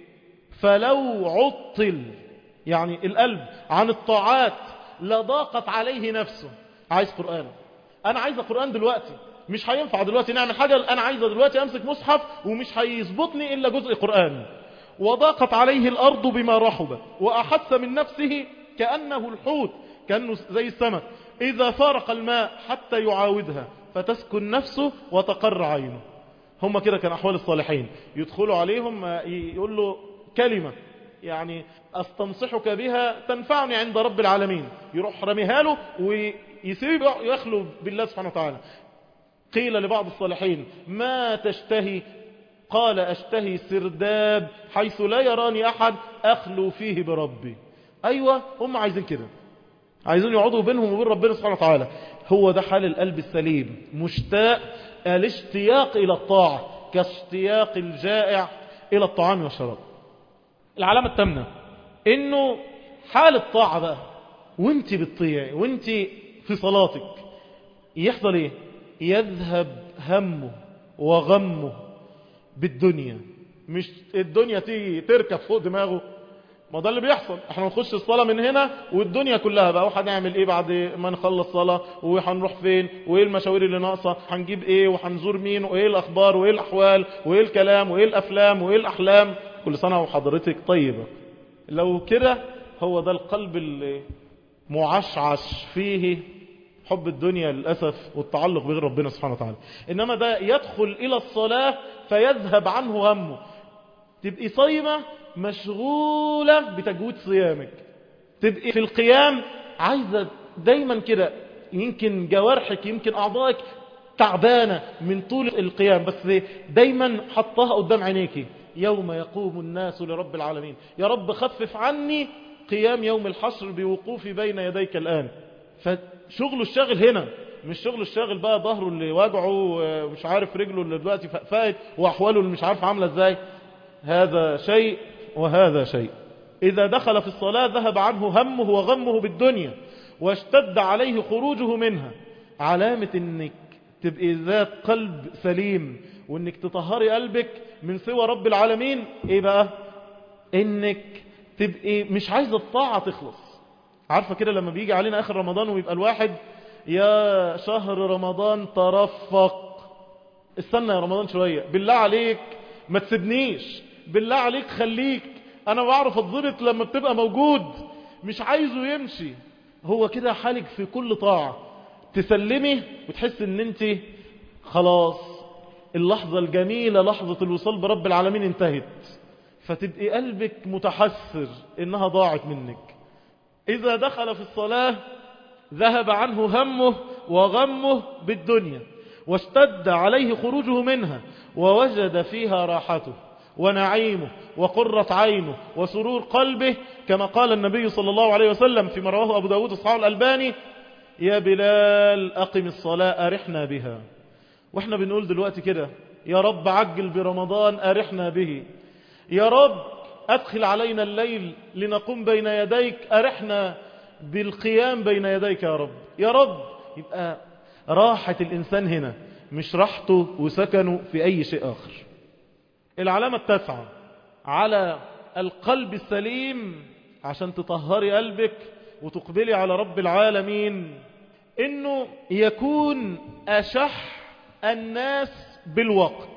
فلو عطل يعني القلب عن الطاعات لضاقت عليه نفسه عايز قرآن انا عايز قرآن دلوقتي مش هينفع دلوقتي نعمل حاجة انا عايزة دلوقتي امسك مصحف ومش هيظبطني الا جزء قرآن وضاقت عليه الارض بما رحب واحس من نفسه كأنه الحوت كأنه زي السمك اذا فارق الماء حتى يعاودها فتسكن نفسه وتقر عينه هم كده كان احوال الصالحين يدخلوا عليهم يقول له كلمة يعني استنصحك بها تنفعني عند رب العالمين يروح رميها له ويسيب يخلو بالله سبحانه وتعالى قيل لبعض الصالحين ما تشتهي قال أشتهي سرداب حيث لا يراني أحد أخلو فيه بربي أيوة هم عايزين كده عايزين يقعدوا بينهم وبين ربنا سبحانه وتعالى هو ده حال القلب السليم مشتاق الاشتياق إلى الطاعة كاشتياق الجائع إلى الطعام والشراب العلامة التامنة إنه حال الطاعة بقى وانت بتطيعي وانت في صلاتك يحصل ايه يذهب همه وغمه بالدنيا مش الدنيا تيجي تركب فوق دماغه ما ده اللي بيحصل احنا نخش الصلاة من هنا والدنيا كلها بقى وهنعمل ايه بعد ما نخلص صلاة وهنروح فين وايه المشاوير اللي ناقصة هنجيب ايه وهنزور مين وايه الاخبار وايه الاحوال وايه الكلام وايه الافلام وايه الاحلام كل سنة وحضرتك طيبة لو كده هو ده القلب اللي معشعش فيه حب الدنيا للأسف والتعلق بغير ربنا سبحانه وتعالى إنما ده يدخل إلى الصلاة فيذهب عنه همه تبقي صايمة مشغولة بتجويد صيامك تبقي في القيام عايزة دايما كده يمكن جوارحك يمكن أعضائك تعبانة من طول القيام بس دايما حطها قدام عينيكي يوم يقوم الناس لرب العالمين يا رب خفف عني قيام يوم الحشر بوقوفي بين يديك الآن فشغله الشاغل هنا مش شغل الشاغل بقى ظهره اللي واجعه ومش عارف رجله اللي دلوقتي فقفات واحواله اللي مش عارف عامله ازاي هذا شيء وهذا شيء إذا دخل في الصلاة ذهب عنه همه وغمه بالدنيا واشتد عليه خروجه منها علامة انك تبقي ذات قلب سليم وانك تطهري قلبك من سوى رب العالمين ايه بقى انك تبقي مش عايزة الطاعة تخلص عارفة كده لما بيجي علينا اخر رمضان ويبقى الواحد يا شهر رمضان ترفق استنى يا رمضان شوية بالله عليك ما تسيبنيش بالله عليك خليك انا بعرف اتضبط لما بتبقى موجود مش عايزه يمشي هو كده حالك في كل طاعة تسلمي وتحس ان انت خلاص اللحظة الجميلة لحظة الوصول برب العالمين انتهت فتبقي قلبك متحسر انها ضاعت منك اذا دخل في الصلاة ذهب عنه همه وغمه بالدنيا واشتد عليه خروجه منها ووجد فيها راحته ونعيمه وقرة عينه وسرور قلبه كما قال النبي صلى الله عليه وسلم فيما رواه أبو داود الصحابة الألباني يا بلال أقم الصلاة أرحنا بها واحنا بنقول دلوقتي كده يا رب عجل برمضان أرحنا به يا رب أدخل علينا الليل لنقوم بين يديك أرحنا بالقيام بين يديك يا رب يا رب يبقى راحة الإنسان هنا مش راحته وسكنه في أي شيء آخر العلامة التاسعة على القلب السليم عشان تطهري قلبك وتقبلي على رب العالمين انه يكون اشح الناس بالوقت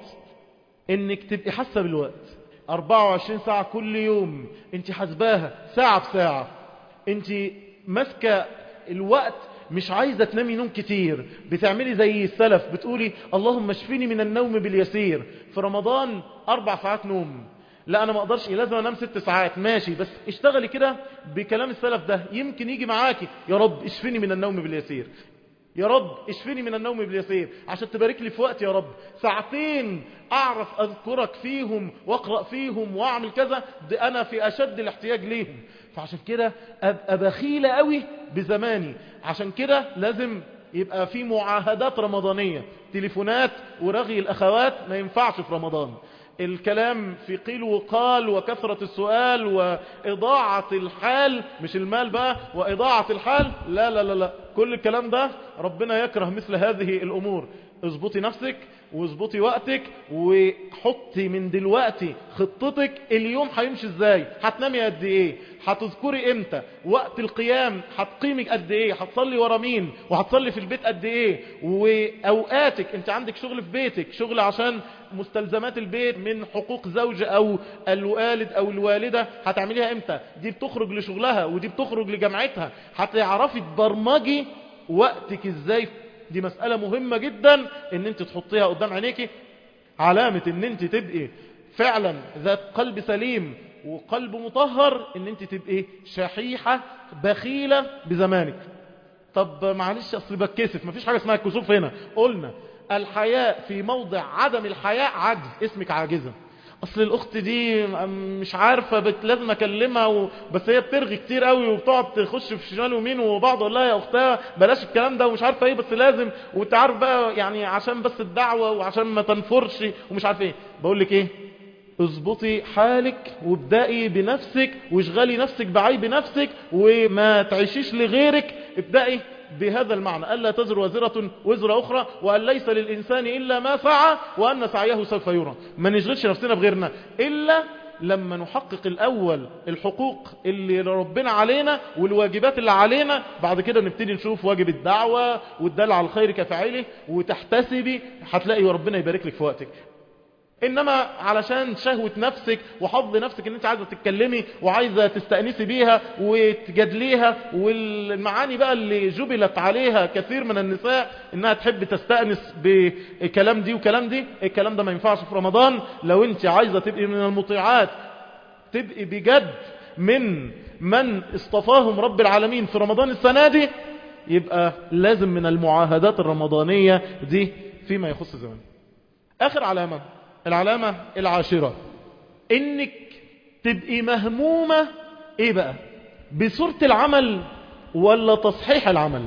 انك تبقي حاسه بالوقت 24 ساعة كل يوم انت حسباها ساعة بساعة انت ماسكة الوقت مش عايزة تنامي نوم كتير بتعملي زي السلف بتقولي اللهم اشفيني من النوم باليسير في رمضان اربع ساعات نوم لا انا ما اقدرش لازم انام ست ساعات ماشي بس اشتغلي كده بكلام السلف ده يمكن يجي معاكي يا رب اشفيني من النوم باليسير يا رب اشفيني من النوم باليسير عشان تبارك لي في وقت يا رب ساعتين اعرف اذكرك فيهم واقرأ فيهم واعمل كذا ده انا في اشد الاحتياج ليهم فعشان كده ابقى بخيلة قوي بزماني عشان كده لازم يبقى في معاهدات رمضانية تليفونات ورغي الاخوات ما ينفعش في رمضان الكلام في قيل وقال وكثرة السؤال وإضاعة الحال مش المال بقى وإضاعة الحال لا لا لا لا كل الكلام ده ربنا يكره مثل هذه الأمور اظبطي نفسك واظبطي وقتك وحطي من دلوقتي خطتك اليوم هيمشي ازاي هتنامي قد ايه هتذكري امتى وقت القيام هتقيمي قد ايه هتصلي ورا مين وهتصلي في البيت قد ايه واوقاتك انت عندك شغل في بيتك شغل عشان مستلزمات البيت من حقوق زوج او الوالد او الوالدة هتعمليها امتى دي بتخرج لشغلها ودي بتخرج لجامعتها هتعرفي تبرمجي وقتك ازاي دي مسألة مهمة جدا ان انت تحطيها قدام عينيكي علامة ان انت تبقي فعلا ذات قلب سليم وقلب مطهر ان انت تبقي شحيحة بخيلة بزمانك طب معلش اصل بتكسف مفيش حاجة اسمها الكسوف هنا قلنا الحياء في موضع عدم الحياء عجز اسمك عاجزة اصل الاخت دي مش عارفه بت لازم اكلمها و... بس هي بترغي كتير قوي وبتقعد تخش في شمال ويمين وبعض اقول لها يا اختها بلاش الكلام ده ومش عارفه ايه بس لازم وانت عارف بقى يعني عشان بس الدعوه وعشان ما تنفرش ومش عارف ايه بقول لك ايه اظبطي حالك وابدأي بنفسك واشغلي نفسك بعيب نفسك وما تعيشيش لغيرك ابدأي بهذا المعنى ألا تزر وزرة وزر أخرى وأن ليس للإنسان إلا ما سعى وأن سعيه سوف يرى ما نشغلش نفسنا بغيرنا إلا لما نحقق الأول الحقوق اللي ربنا علينا والواجبات اللي علينا بعد كده نبتدي نشوف واجب الدعوة والدل على الخير كفاعله وتحتسبي هتلاقي ربنا يبارك لك في وقتك انما علشان شهوة نفسك وحظ نفسك ان انت عايزة تتكلمي وعايزة تستأنسي بيها وتجادليها والمعاني بقى اللي جبلت عليها كثير من النساء انها تحب تستأنس بكلام دي وكلام دي الكلام ده ما ينفعش في رمضان لو انت عايزة تبقي من المطيعات تبقي بجد من من اصطفاهم رب العالمين في رمضان السنة دي يبقى لازم من المعاهدات الرمضانية دي فيما يخص زمان اخر علامة العلامة العاشرة انك تبقي مهمومة ايه بقى بصورة العمل ولا تصحيح العمل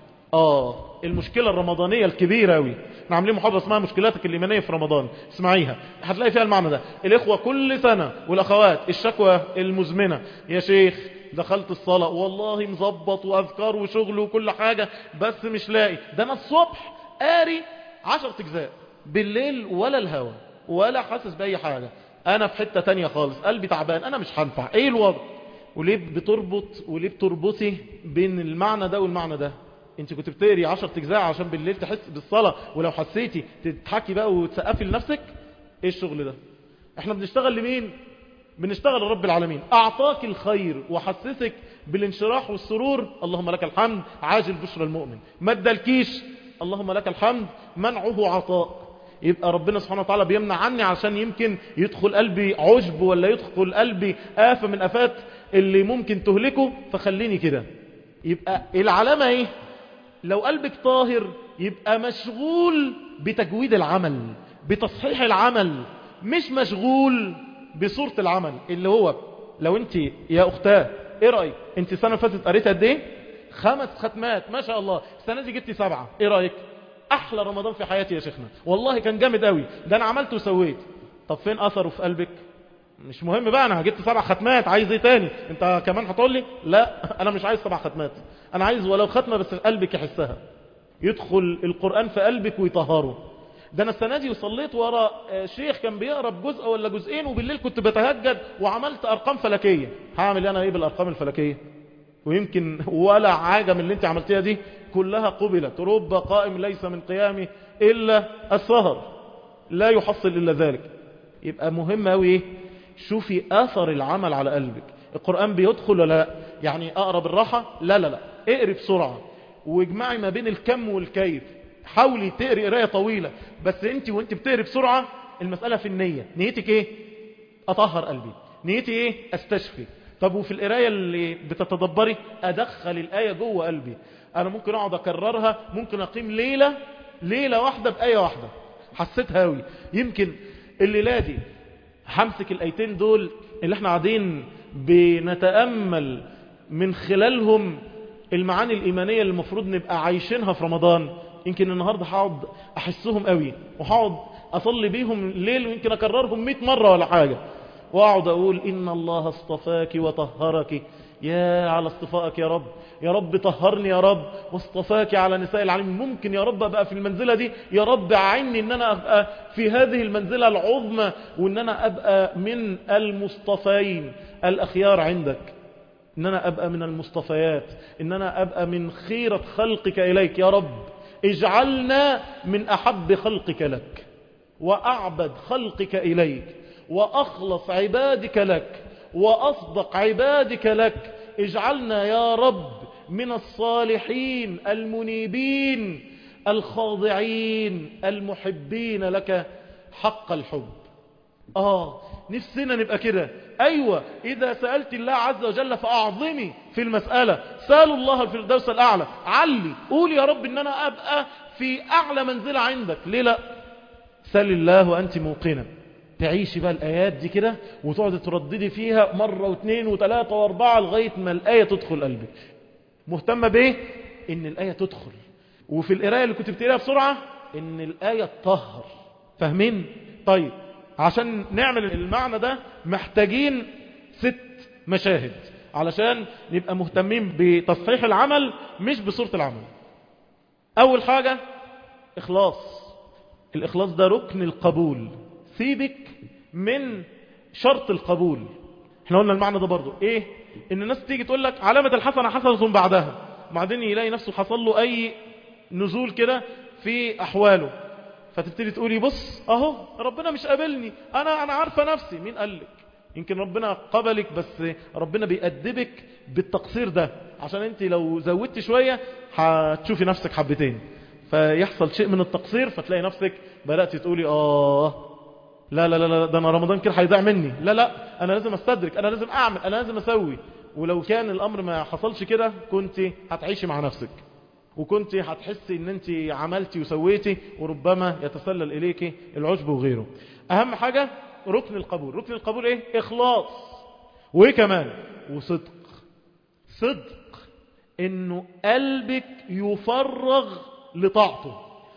اه المشكلة الرمضانية الكبيرة اوي احنا عاملين محاضرة اسمها مشكلاتك الإيمانية في رمضان اسمعيها هتلاقي فيها المعنى ده الإخوة كل سنة والأخوات الشكوى المزمنة يا شيخ دخلت الصلاة والله مظبط وأذكار وشغل وكل حاجة بس مش لاقي ده أنا الصبح قاري عشر تجزاء بالليل ولا الهوى ولا حاسس بأي حاجة أنا في حتة تانية خالص قلبي تعبان أنا مش هنفع إيه الوضع وليه بتربط وليه بتربطي بين المعنى ده والمعنى ده انت كنت بتقري 10 اجزاء عشان بالليل تحس بالصلاة ولو حسيتي تضحكي بقى وتسقفي لنفسك ايه الشغل ده احنا بنشتغل لمين بنشتغل لرب العالمين اعطاك الخير وحسسك بالانشراح والسرور اللهم لك الحمد عاجل بشرى المؤمن ما ادالكيش اللهم لك الحمد منعه عطاء يبقى ربنا سبحانه وتعالى بيمنع عني عشان يمكن يدخل قلبي عجب ولا يدخل قلبي آفة من آفات اللي ممكن تهلكه فخليني كده يبقى العلامة ايه لو قلبك طاهر يبقى مشغول بتجويد العمل بتصحيح العمل مش مشغول بصورة العمل اللي هو لو انت يا اختاه ايه رأيك انت السنة فاتت قريت قد ايه خمس ختمات ما شاء الله السنة دي جبتي سبعة ايه رأيك احلى رمضان في حياتي يا شيخنا والله كان جامد قوي ده انا عملت وسويت طب فين اثره في قلبك مش مهم بقى انا جبت سبع ختمات عايز ايه تاني انت كمان هتقول لي لا انا مش عايز سبع ختمات انا عايز ولو ختمه بس قلبك يحسها يدخل القران في قلبك ويطهره ده انا السنه دي وصليت ورا شيخ كان بيقرا بجزء ولا جزئين وبالليل كنت بتهجد وعملت ارقام فلكيه هعمل انا ايه بالارقام الفلكيه ويمكن ولا حاجه من اللي انت عملتيها دي كلها قبلت رب قائم ليس من قيامه الا السهر لا يحصل الا ذلك يبقى مهم قوي ايه شوفي اثر العمل على قلبك القرآن بيدخل ولا لا يعني اقرا بالراحة لا لا لا اقري بسرعة واجمعي ما بين الكم والكيف حاولي تقري قراية طويلة بس انت وانت بتقري بسرعة المسألة في النية نيتك ايه اطهر قلبي نيتي ايه استشفي طب وفي القراية اللي بتتدبري ادخل الآية جوه قلبي انا ممكن اقعد اكررها ممكن اقيم ليلة ليلة واحدة بآية واحدة حسيتها قوي يمكن الليلة دي همسك الايتين دول اللي احنا قاعدين بنتأمل من خلالهم المعاني الإيمانية اللي المفروض نبقى عايشينها في رمضان يمكن النهاردة هقعد أحسهم قوي وهقعد أصلي بيهم الليل ويمكن أكررهم 100 مرة ولا حاجة وأقعد أقول إن الله اصطفاك وطهرك يا على اصطفائك يا رب يا رب طهرني يا رب واصطفاك على نساء العالمين ممكن يا رب أبقى في المنزلة دي يا رب أعني أن أنا أبقى في هذه المنزلة العظمى وأن أنا أبقى من المصطفين الأخيار عندك أن أنا أبقى من المصطفيات أن أنا أبقى من خيرة خلقك إليك يا رب اجعلنا من أحب خلقك لك وأعبد خلقك إليك وأخلص عبادك لك وأصدق عبادك لك اجعلنا يا رب من الصالحين المنيبين الخاضعين المحبين لك حق الحب آه نفسنا نبقى كده أيوة إذا سألت الله عز وجل فأعظمي في المسألة سألوا الله الفردوس الأعلى علي قول يا رب إن أنا أبقى في أعلى منزلة عندك ليه لا سل الله وأنت موقنة تعيشي بقى الآيات دي كده وتقعد ترددي فيها مرة واثنين وثلاثة واربعة لغاية ما الآية تدخل قلبك مهتمة بإيه؟ إن الآية تدخل وفي القراية اللي كنت بتقراها بسرعة إن الآية تطهر فاهمين؟ طيب عشان نعمل المعنى ده محتاجين ست مشاهد علشان نبقى مهتمين بتصحيح العمل مش بصورة العمل أول حاجة إخلاص الإخلاص ده ركن القبول سيبك من شرط القبول احنا قلنا المعنى ده برضو ايه ان الناس تيجي تقول لك علامة الحسنة حسنة بعدها بعدين يلاقي نفسه حصل له اي نزول كده في احواله فتبتدي تقولي بص اهو ربنا مش قابلني انا انا عارفة نفسي مين قال لك يمكن ربنا قبلك بس ربنا بيأدبك بالتقصير ده عشان انت لو زودت شوية هتشوفي نفسك حبتين فيحصل شيء من التقصير فتلاقي نفسك بدأت تقولي اه لا لا لا ده انا رمضان كده هيضيع مني لا لا انا لازم استدرك انا لازم اعمل انا لازم اسوي ولو كان الامر ما حصلش كده كنت هتعيشي مع نفسك وكنت هتحسي ان انت عملتي وسويتي وربما يتسلل اليك العجب وغيره اهم حاجة ركن القبول ركن القبول ايه اخلاص وايه كمان وصدق صدق انه قلبك يفرغ لطاعته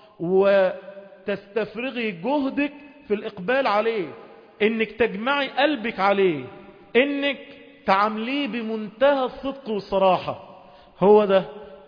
وتستفرغي جهدك في الإقبال عليه إنك تجمعي قلبك عليه إنك تعامليه بمنتهى الصدق والصراحة هو ده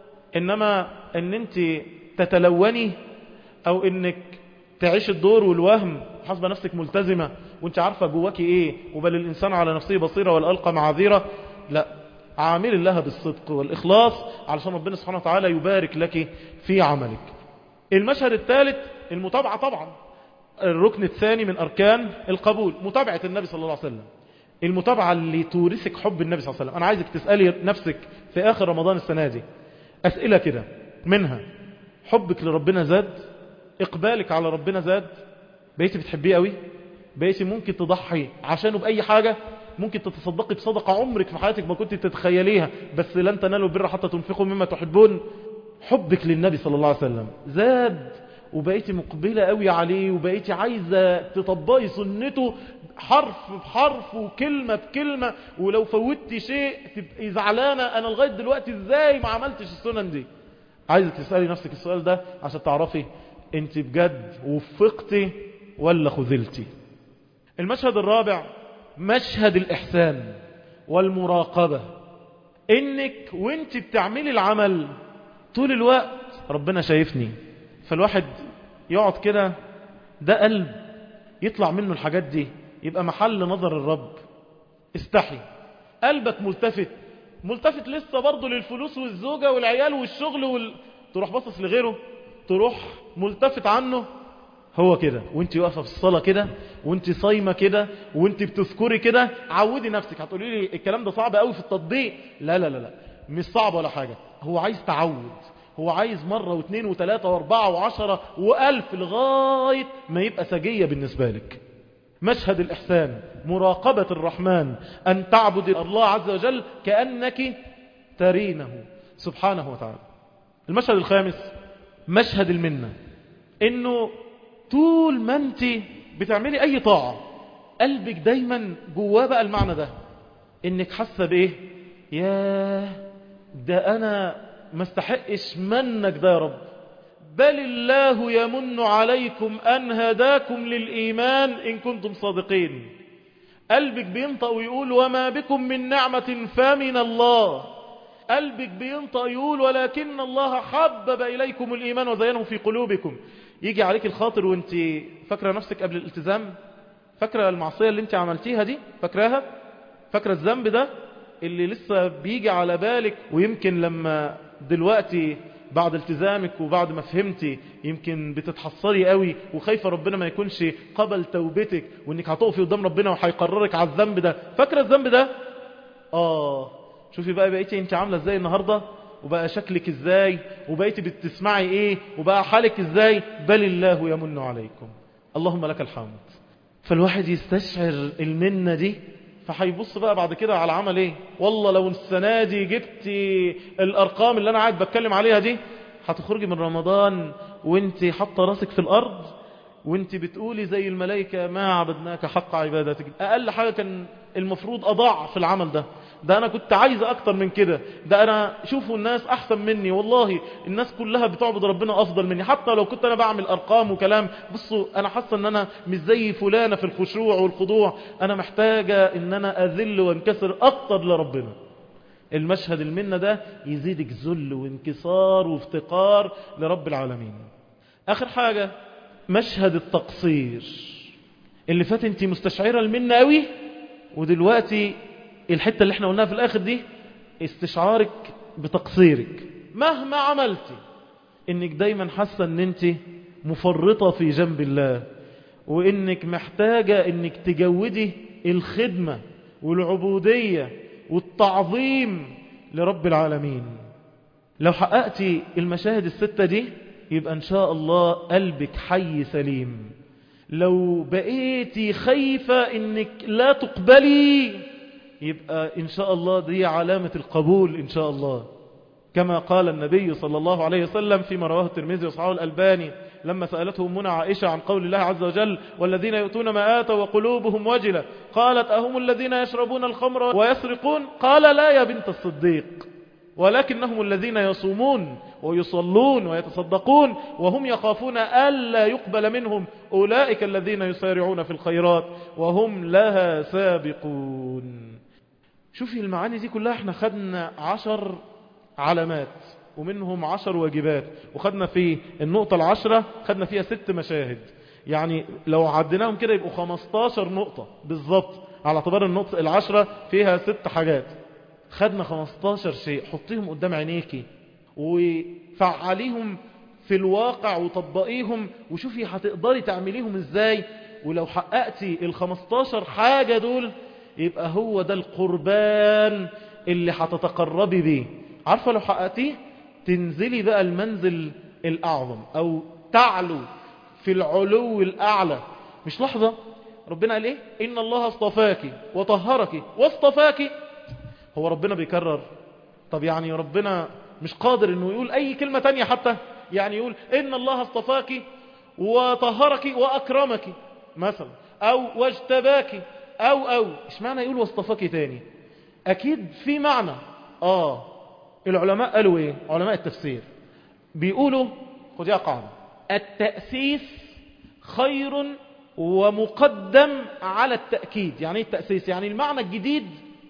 إنما إن أنت تتلوني أو إنك تعيش الدور والوهم حسب نفسك ملتزمة وانت عارفة جواكي ايه وبل الإنسان على نفسه بصيرة والألقى معاذيرة لا عامل الله بالصدق والإخلاص علشان ربنا سبحانه وتعالى يبارك لك في عملك المشهد الثالث المتابعة طبعا الركن الثاني من أركان القبول متابعة النبي صلى الله عليه وسلم المتابعة اللي تورثك حب النبي صلى الله عليه وسلم أنا عايزك تسألي نفسك في آخر رمضان السنة دي أسئلة كده منها حبك لربنا زاد إقبالك على ربنا زاد بقيتي بتحبيه قوي بقيتي ممكن تضحي عشانه بأي حاجة ممكن تتصدقي بصدقة عمرك في حياتك ما كنت تتخيليها بس لن تنالوا البر حتى تنفقوا مما تحبون حبك للنبي صلى الله عليه وسلم زاد وبقيتي مقبلة قوي عليه وبقيتي عايزة تطبقي سنته حرف بحرف وكلمة بكلمة ولو فوتي شيء تبقي زعلانة انا لغاية دلوقتي ازاي ما عملتش السنن دي عايزك تسألي نفسك السؤال ده عشان تعرفي انت بجد وفقتي ولا خذلتي المشهد الرابع مشهد الإحسان والمراقبة انك وانت بتعملي العمل طول الوقت ربنا شايفني فالواحد يقعد كده ده قلب يطلع منه الحاجات دي يبقى محل نظر الرب استحي قلبك ملتفت ملتفت لسه برضه للفلوس والزوجة والعيال والشغل وال... تروح باصص لغيره تروح ملتفت عنه هو كده وانت واقفه في الصلاه كده وانت صايمه كده وانت بتذكري كده عودي نفسك هتقولي لي الكلام ده صعب قوي في التطبيق لا لا لا لا مش صعب ولا حاجه هو عايز تعود هو عايز مرة واثنين وثلاثة واربعة وعشرة والف لغاية ما يبقى سجية بالنسبة لك مشهد الإحسان مراقبة الرحمن أن تعبد الله عز وجل كأنك ترينه سبحانه وتعالى المشهد الخامس مشهد المنة انه طول ما انت بتعملي اي طاعة قلبك دايما جواه بقى المعنى ده انك حاسة بايه ياه ده انا ما استحقش منك ده يا رب بل الله يمن عليكم أن هداكم للإيمان إن كنتم صادقين قلبك بينطق ويقول وما بكم من نعمة فمن الله قلبك بينطق يقول ولكن الله حبب إليكم الإيمان وزينه في قلوبكم يجي عليك الخاطر وانت فاكرة نفسك قبل الالتزام فاكرة المعصية اللي انت عملتيها دي فاكراها فاكرة الذنب ده اللي لسه بيجي على بالك ويمكن لما دلوقتي بعد التزامك وبعد ما فهمتي يمكن بتتحصري قوي وخايفة ربنا ما يكونش قبل توبتك وانك هتقفي قدام ربنا وهيقررك على الذنب ده فاكرة الذنب ده اه شوفي بقى بقيتي انت عاملة ازاي النهاردة وبقى شكلك ازاي وبقيتي بتسمعي ايه وبقى حالك ازاي بل الله يمن عليكم اللهم لك الحمد فالواحد يستشعر المنة دي فهيبص بقى بعد كده على عمل ايه والله لو السنة دي جبتي الارقام اللي انا قاعد بتكلم عليها دي هتخرجي من رمضان وانت حاطه راسك في الارض وانت بتقولي زي الملائكة ما عبدناك حق عبادتك اقل حاجة كان المفروض اضاع في العمل ده ده انا كنت عايز اكتر من كده ده انا شوفوا الناس احسن مني والله الناس كلها بتعبد ربنا افضل مني حتى لو كنت انا بعمل ارقام وكلام بصوا انا حاسه ان انا مش زي فلانه في الخشوع والخضوع انا محتاجه ان انا اذل وانكسر اكتر لربنا المشهد المنة ده يزيدك ذل وانكسار وافتقار لرب العالمين اخر حاجه مشهد التقصير اللي فات انت مستشعره المنة قوي ودلوقتي الحتة اللي احنا قلناها في الاخر دي استشعارك بتقصيرك مهما عملتي انك دايما حاسة ان انت مفرطة في جنب الله وانك محتاجة انك تجودي الخدمة والعبودية والتعظيم لرب العالمين لو حققتي المشاهد الستة دي يبقى ان شاء الله قلبك حي سليم لو بقيتي خايفة انك لا تقبلي يبقى إن شاء الله دي علامة القبول إن شاء الله كما قال النبي صلى الله عليه وسلم فيما رواه الترمذي وصححه الألباني لما سألته أمنا عائشة عن قول الله عز وجل والذين يؤتون ما آتوا وقلوبهم وجلة قالت أهم الذين يشربون الخمر ويسرقون قال لا يا بنت الصديق ولكنهم الذين يصومون ويصلون ويتصدقون وهم يخافون ألا يقبل منهم أولئك الذين يسارعون في الخيرات وهم لها سابقون شوفي المعاني دي كلها احنا خدنا عشر علامات ومنهم عشر واجبات وخدنا في النقطة العشرة خدنا فيها ست مشاهد يعني لو عدناهم كده يبقوا 15 نقطة بالظبط على اعتبار النقطة العشرة فيها ست حاجات خدنا 15 شيء حطيهم قدام عينيكي وفعليهم في الواقع وطبقيهم وشوفي هتقدري تعمليهم ازاي ولو حققتي ال 15 حاجة دول يبقى هو ده القربان اللي هتتقربي بيه عارفة لو حققتيه تنزلي بقى المنزل الأعظم أو تعلو في العلو الأعلى مش لحظة ربنا قال إيه إن الله اصطفاك وطهرك واصطفاك هو ربنا بيكرر طب يعني ربنا مش قادر انه يقول اي كلمة تانية حتى يعني يقول ان الله اصطفاك وطهرك واكرمك مثلا او واجتباك او او ايش معنى يقول واصطفاك تاني اكيد في معنى اه العلماء قالوا ايه علماء التفسير بيقولوا خديها قاعدة التأسيس خير ومقدم على التأكيد يعني ايه التأسيس يعني المعنى الجديد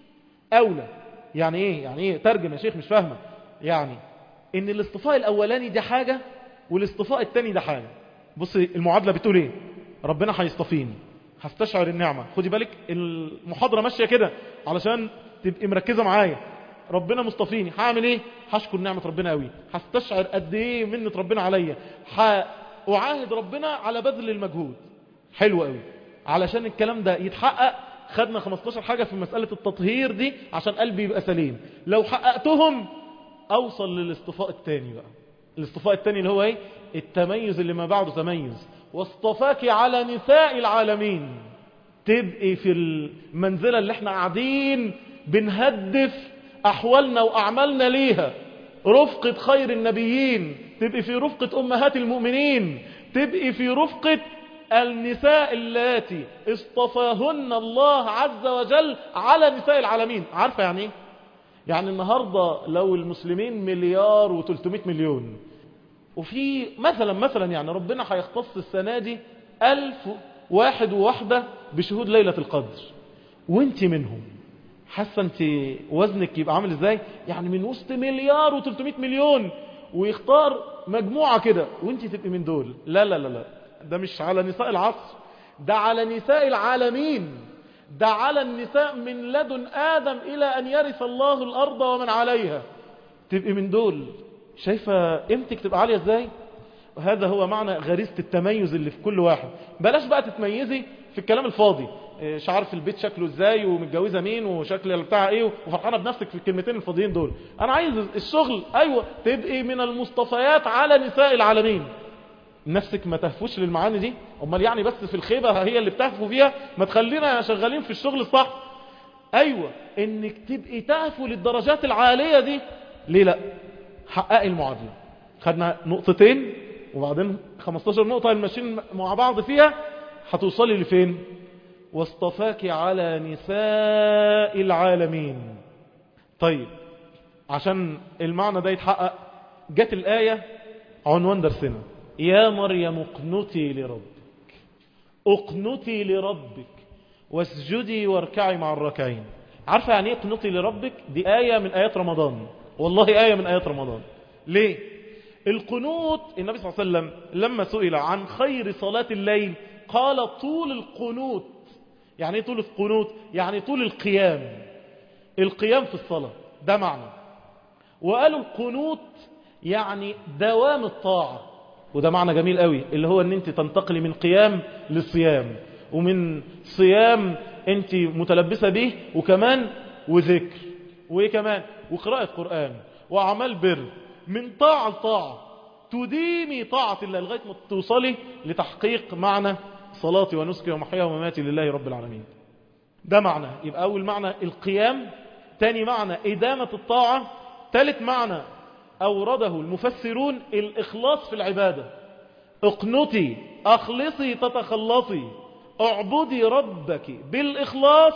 أولى يعني ايه يعني ايه ترجم يا شيخ مش فاهمة يعني ان الاصطفاء الاولاني ده حاجة والاصطفاء التاني ده حاجة بصي المعادلة بتقول ايه ربنا هيصطفيني هستشعر النعمة خدي بالك المحاضرة ماشية كده علشان تبقي مركزة معايا ربنا مصطفيني هعمل ايه هشكر نعمة ربنا قوي هستشعر قد ايه منة ربنا عليا هأعاهد ربنا على بذل المجهود حلو قوي علشان الكلام ده يتحقق خدنا 15 حاجة في مسألة التطهير دي عشان قلبي يبقى سليم لو حققتهم اوصل للاصطفاء التاني بقى الاصطفاء التاني اللي هو ايه التميز اللي ما بعده تميز واصطفاك على نساء العالمين تبقي في المنزلة اللي احنا قاعدين بنهدف احوالنا واعمالنا ليها رفقة خير النبيين تبقي في رفقة امهات المؤمنين تبقي في رفقة النساء اللاتي اصطفاهن الله عز وجل على نساء العالمين عارفة يعني ايه يعني النهاردة لو المسلمين مليار و300 مليون وفي مثلا مثلا يعني ربنا هيختص السنة دي ألف واحد وواحدة بشهود ليلة القدر وانت منهم حاسة انت وزنك يبقى عامل ازاي يعني من وسط مليار و300 مليون ويختار مجموعة كده وانت تبقي من دول لا لا لا لا ده مش على نساء العصر ده على نساء العالمين ده على النساء من لدن آدم إلى أن يرث الله الأرض ومن عليها تبقي من دول شايفة قيمتك تبقى عالية ازاي هذا هو معنى غريزة التميز اللي في كل واحد بلاش بقى تتميزي في الكلام الفاضي مش عارف البيت شكله ازاي ومتجوزة مين وشكل بتاع ايه وفرحانة بنفسك في الكلمتين الفاضيين دول انا عايز الشغل ايوه تبقي من المصطفيات على نساء العالمين نفسك ما تهفوش للمعاني دي امال يعني بس في الخيبة هي اللي بتهفوا فيها ما تخلينا شغالين في الشغل الصح أيوة إنك تبقي تهفو للدرجات العالية دي ليه لا حققي المعادلة خدنا نقطتين وبعدين 15 نقطة الماشيين مع بعض فيها هتوصلي لفين واصطفاك على نساء العالمين طيب عشان المعنى ده يتحقق جت الآية عنوان درسنا يا مريم اقنتي لربك اقنتي لربك واسجدي واركعي مع الركعين عارفة يعني ايه اقنتي لربك دي آية من آيات رمضان والله آية من آيات رمضان ليه القنوت النبي صلى الله عليه وسلم لما سئل عن خير صلاة الليل قال طول القنوت يعني ايه طول القنوت يعني طول القيام القيام في الصلاة ده معنى وقالوا القنوت يعني دوام الطاعة وده معنى جميل قوي اللي هو ان انت تنتقلي من قيام للصيام ومن صيام انت متلبسة به وكمان وذكر وايه كمان وقراءة قرآن وعمل بر من طاعة لطاعة تديمي طاعة الله لغاية ما توصلي لتحقيق معنى صلاتي ونسكي ومحيا ومماتي لله رب العالمين ده معنى يبقى أول معنى القيام تاني معنى إدامة الطاعة ثالث معنى أورده المفسرون الإخلاص في العبادة اقنتي أخلصي تتخلصي اعبدي ربك بالإخلاص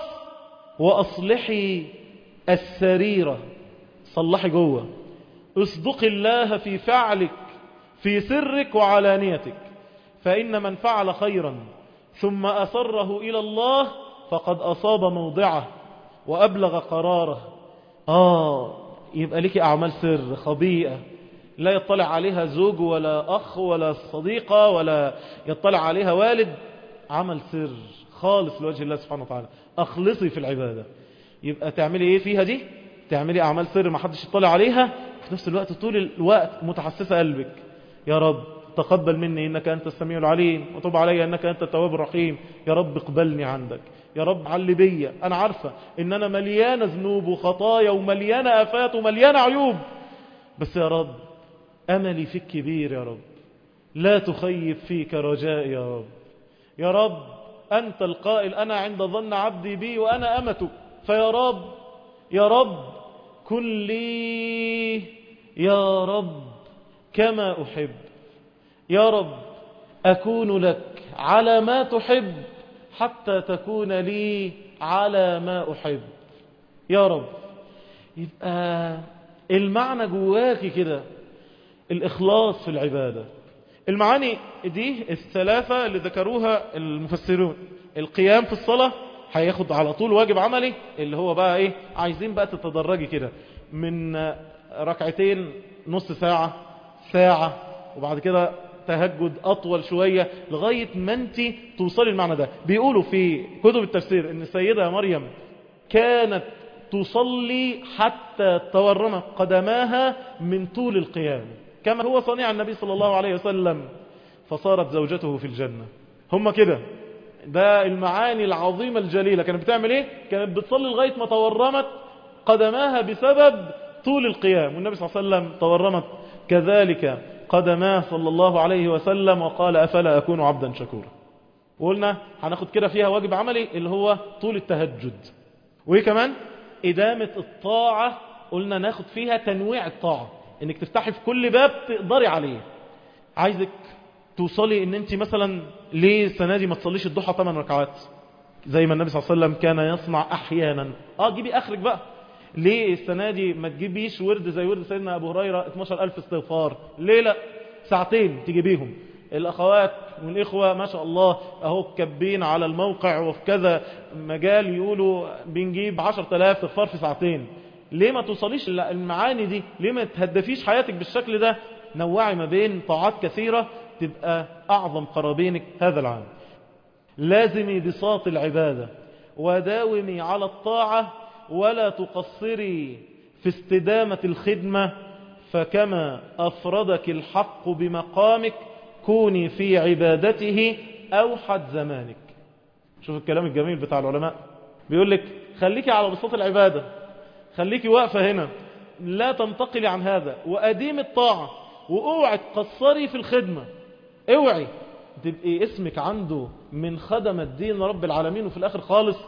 وأصلحي السريرة صلحي جوه اصدق الله في فعلك في سرك وعلانيتك فإن من فعل خيرا ثم أسره إلى الله فقد أصاب موضعه وأبلغ قراره آه يبقى لك أعمال سر خبيئة لا يطلع عليها زوج ولا أخ ولا صديقة ولا يطلع عليها والد عمل سر خالص لوجه الله سبحانه وتعالى أخلصي في العبادة يبقى تعملي إيه فيها دي تعملي أعمال سر ما حدش يطلع عليها في نفس الوقت طول الوقت متحسسة قلبك يا رب تقبل مني إنك أنت السميع العليم وتب علي إنك أنت التواب الرحيم يا رب اقبلني عندك يا رب علي بيا أنا عارفة إن أنا مليانة ذنوب وخطايا ومليانة آفات ومليانة عيوب بس يا رب أملي فيك كبير يا رب لا تخيب فيك رجائي يا رب يا رب أنت القائل أنا عند ظن عبدي بي وأنا أمتك فيا رب يا رب كن لي يا رب كما أحب يا رب أكون لك على ما تحب حتى تكون لي على ما أحب يا رب يبقى المعنى جواكي كده الإخلاص في العبادة المعاني دي الثلاثة اللي ذكروها المفسرون القيام في الصلاة هياخد على طول واجب عملي اللي هو بقى ايه عايزين بقى تتدرجي كده من ركعتين نص ساعة ساعة وبعد كده تهجد أطول شوية لغاية ما انت توصلي المعنى ده بيقولوا في كتب التفسير ان السيدة مريم كانت تصلي حتى تورمت قدماها من طول القيام كما هو صنيع النبي صلى الله عليه وسلم فصارت زوجته في الجنة هم كده ده المعاني العظيمة الجليلة كانت بتعمل ايه كانت بتصلي لغاية ما تورمت قدماها بسبب طول القيام والنبي صلى الله عليه وسلم تورمت كذلك قدماه صلى الله عليه وسلم وقال أفلا أكون عبدا شكورا وقلنا هناخد كده فيها واجب عملي اللي هو طول التهجد وايه كمان إدامة الطاعة قلنا ناخد فيها تنويع الطاعة انك تفتحي في كل باب تقدري عليه عايزك توصلي ان انت مثلا ليه السنة دي ما تصليش الضحى 8 ركعات زي ما النبي صلى الله عليه وسلم كان يصنع احيانا اه جيبي اخرك بقى ليه السنة دي ما تجيبيش ورد زي ورد سيدنا ابو هريرة 12000 استغفار ليه لا ساعتين تجيبيهم الاخوات والاخوة ما شاء الله اهو كبين على الموقع وفي كذا مجال يقولوا بنجيب 10000 استغفار في ساعتين ليه ما توصليش المعاني دي ليه ما تهدفيش حياتك بالشكل ده نوعي ما بين طاعات كثيرة تبقى أعظم قرابينك هذا العام لازمي بساط العبادة وداومي على الطاعة ولا تقصري في استدامة الخدمة فكما أفردك الحق بمقامك كوني في عبادته أوحد زمانك شوف الكلام الجميل بتاع العلماء بيقول لك خليكي على بساط العبادة خليكي واقفة هنا لا تنتقلي عن هذا وأديم الطاعة واوعي تقصري في الخدمة اوعي تبقي اسمك عنده من خدم الدين رب العالمين وفي الاخر خالص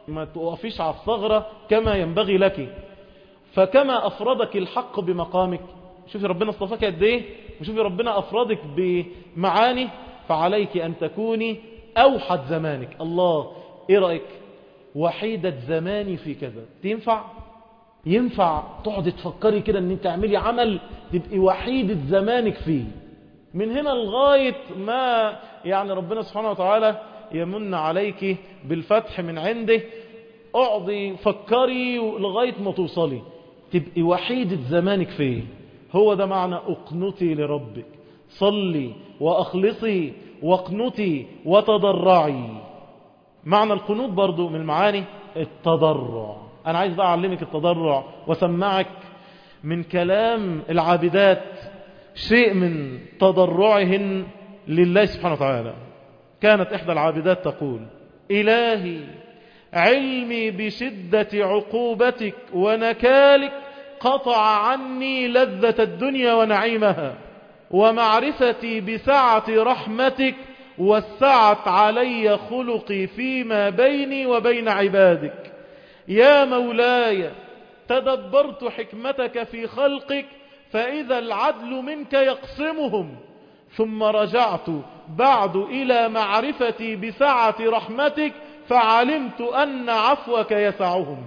ما تقفيش على الثغرة كما ينبغي لك فكما أفردك الحق بمقامك شوفي ربنا اصطفاك قد ايه وشوفي ربنا أفردك بمعاني فعليك أن تكوني أوحد زمانك الله ايه رأيك وحيدة زماني في كذا تنفع ينفع تقعد تفكري كده ان انت تعملي عمل تبقي وحيدة زمانك فيه من هنا لغاية ما يعني ربنا سبحانه وتعالى يمن عليك بالفتح من عنده اقعدي فكري لغاية ما توصلي تبقي وحيدة زمانك فيه هو ده معنى اقنتي لربك صلي واخلصي واقنتي وتضرعي معنى القنوت برضو من المعاني التضرع أنا عايز بقى أعلمك التضرع وسمعك من كلام العابدات شيء من تضرعهن لله سبحانه وتعالى كانت إحدى العابدات تقول إلهي علمي بشدة عقوبتك ونكالك قطع عني لذة الدنيا ونعيمها ومعرفتي بسعة رحمتك وسعت علي خلقي فيما بيني وبين عبادك يا مولاي تدبرت حكمتك في خلقك فإذا العدل منك يقسمهم ثم رجعت بعد إلى معرفتي بسعة رحمتك فعلمت أن عفوك يسعهم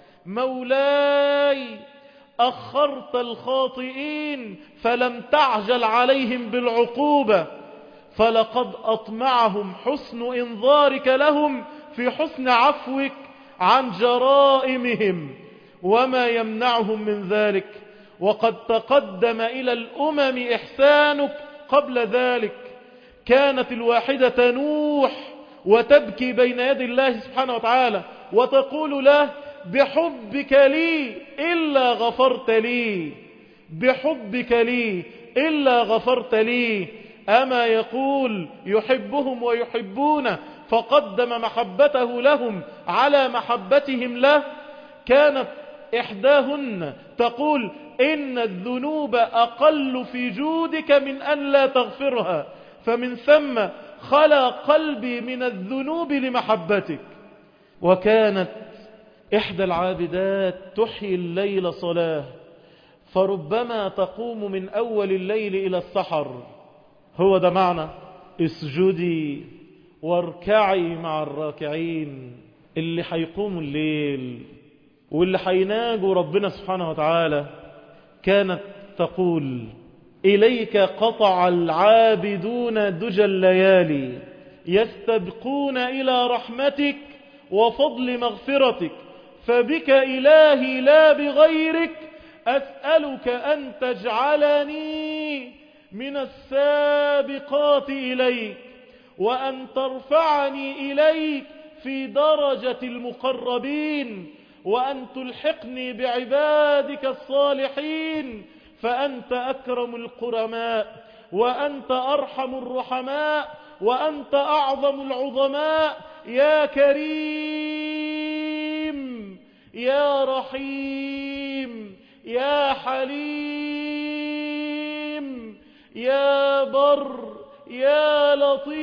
مولاي أخرت الخاطئين فلم تعجل عليهم بالعقوبة فلقد أطمعهم حسن إنظارك لهم في حسن عفوك عن جرائمهم وما يمنعهم من ذلك وقد تقدم إلى الأمم إحسانك قبل ذلك كانت الواحدة تنوح وتبكي بين يد الله سبحانه وتعالى وتقول له بحبك لي إلا غفرت لي بحبك لي إلا غفرت لي أما يقول يحبهم ويحبونه فقدم محبته لهم على محبتهم له كانت إحداهن تقول إن الذنوب أقل في جودك من أن لا تغفرها فمن ثم خلى قلبي من الذنوب لمحبتك وكانت إحدى العابدات تحيي الليل صلاة فربما تقوم من أول الليل إلى السحر هو ده معنى اسجدي واركعي مع الراكعين اللي حيقوموا الليل واللي حيناجوا ربنا سبحانه وتعالى كانت تقول إليك قطع العابدون دجى الليالي يستبقون إلى رحمتك وفضل مغفرتك فبك إلهي لا بغيرك أسألك أن تجعلني من السابقات إليك وأن ترفعني إليك في درجة المقربين وأن تلحقني بعبادك الصالحين فأنت أكرم القرماء وأنت أرحم الرحماء وأنت أعظم العظماء يا كريم يا رحيم يا حليم يا بر يا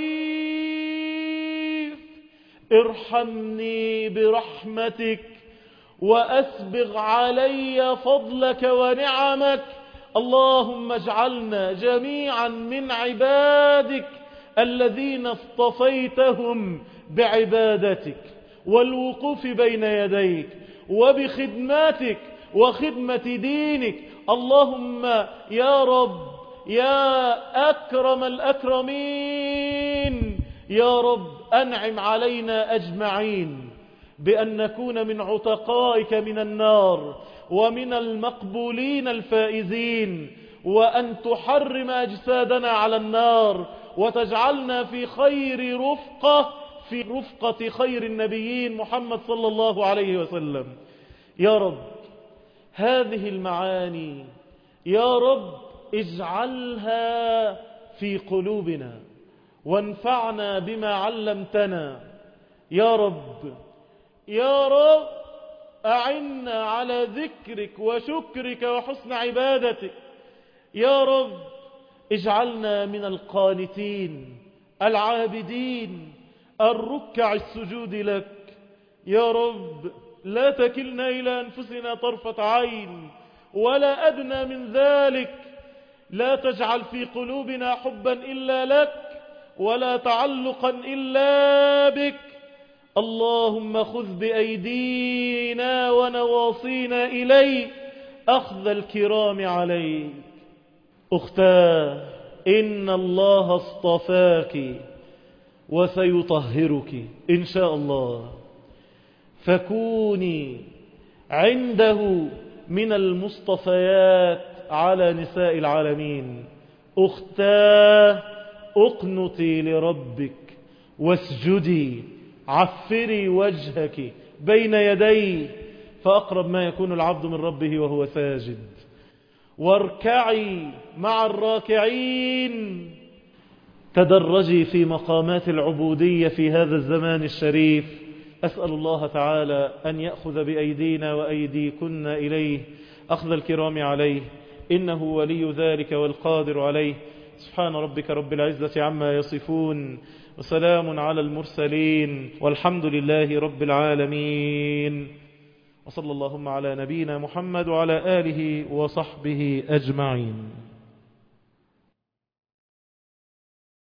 لطيف ارحمني برحمتك وأسبغ علي فضلك ونعمك اللهم اجعلنا جميعا من عبادك الذين اصطفيتهم بعبادتك والوقوف بين يديك وبخدماتك وخدمة دينك اللهم يا رب يا أكرم الأكرمين يا رب أنعم علينا أجمعين بأن نكون من عتقائك من النار ومن المقبولين الفائزين وأن تحرم أجسادنا على النار وتجعلنا في خير رفقة في رفقة خير النبيين محمد صلى الله عليه وسلم يا رب هذه المعاني يا رب اجعلها في قلوبنا وانفعنا بما علمتنا يا رب يا رب أعنا على ذكرك وشكرك وحسن عبادتك يا رب اجعلنا من القانتين العابدين الركع السجود لك يا رب لا تكلنا إلى أنفسنا طرفة عين ولا أدنى من ذلك لا تجعل في قلوبنا حبا إلا لك ولا تعلقا إلا بك اللهم خذ بأيدينا ونواصينا إليك أخذ الكرام عليك أختاه إن الله اصطفاك وسيطهرك إن شاء الله فكوني عنده من المصطفيات على نساء العالمين أختاه اقنتي لربك واسجدي عفري وجهك بين يديه فأقرب ما يكون العبد من ربه وهو ساجد واركعي مع الراكعين تدرجي في مقامات العبودية في هذا الزمان الشريف أسأل الله تعالى أن يأخذ بأيدينا وأيديكن إليه أخذ الكرام عليه إنه ولي ذلك والقادر عليه سبحان ربك رب العزة عما يصفون وسلام على المرسلين والحمد لله رب العالمين وصلى اللهم على نبينا محمد وعلى آله وصحبه أجمعين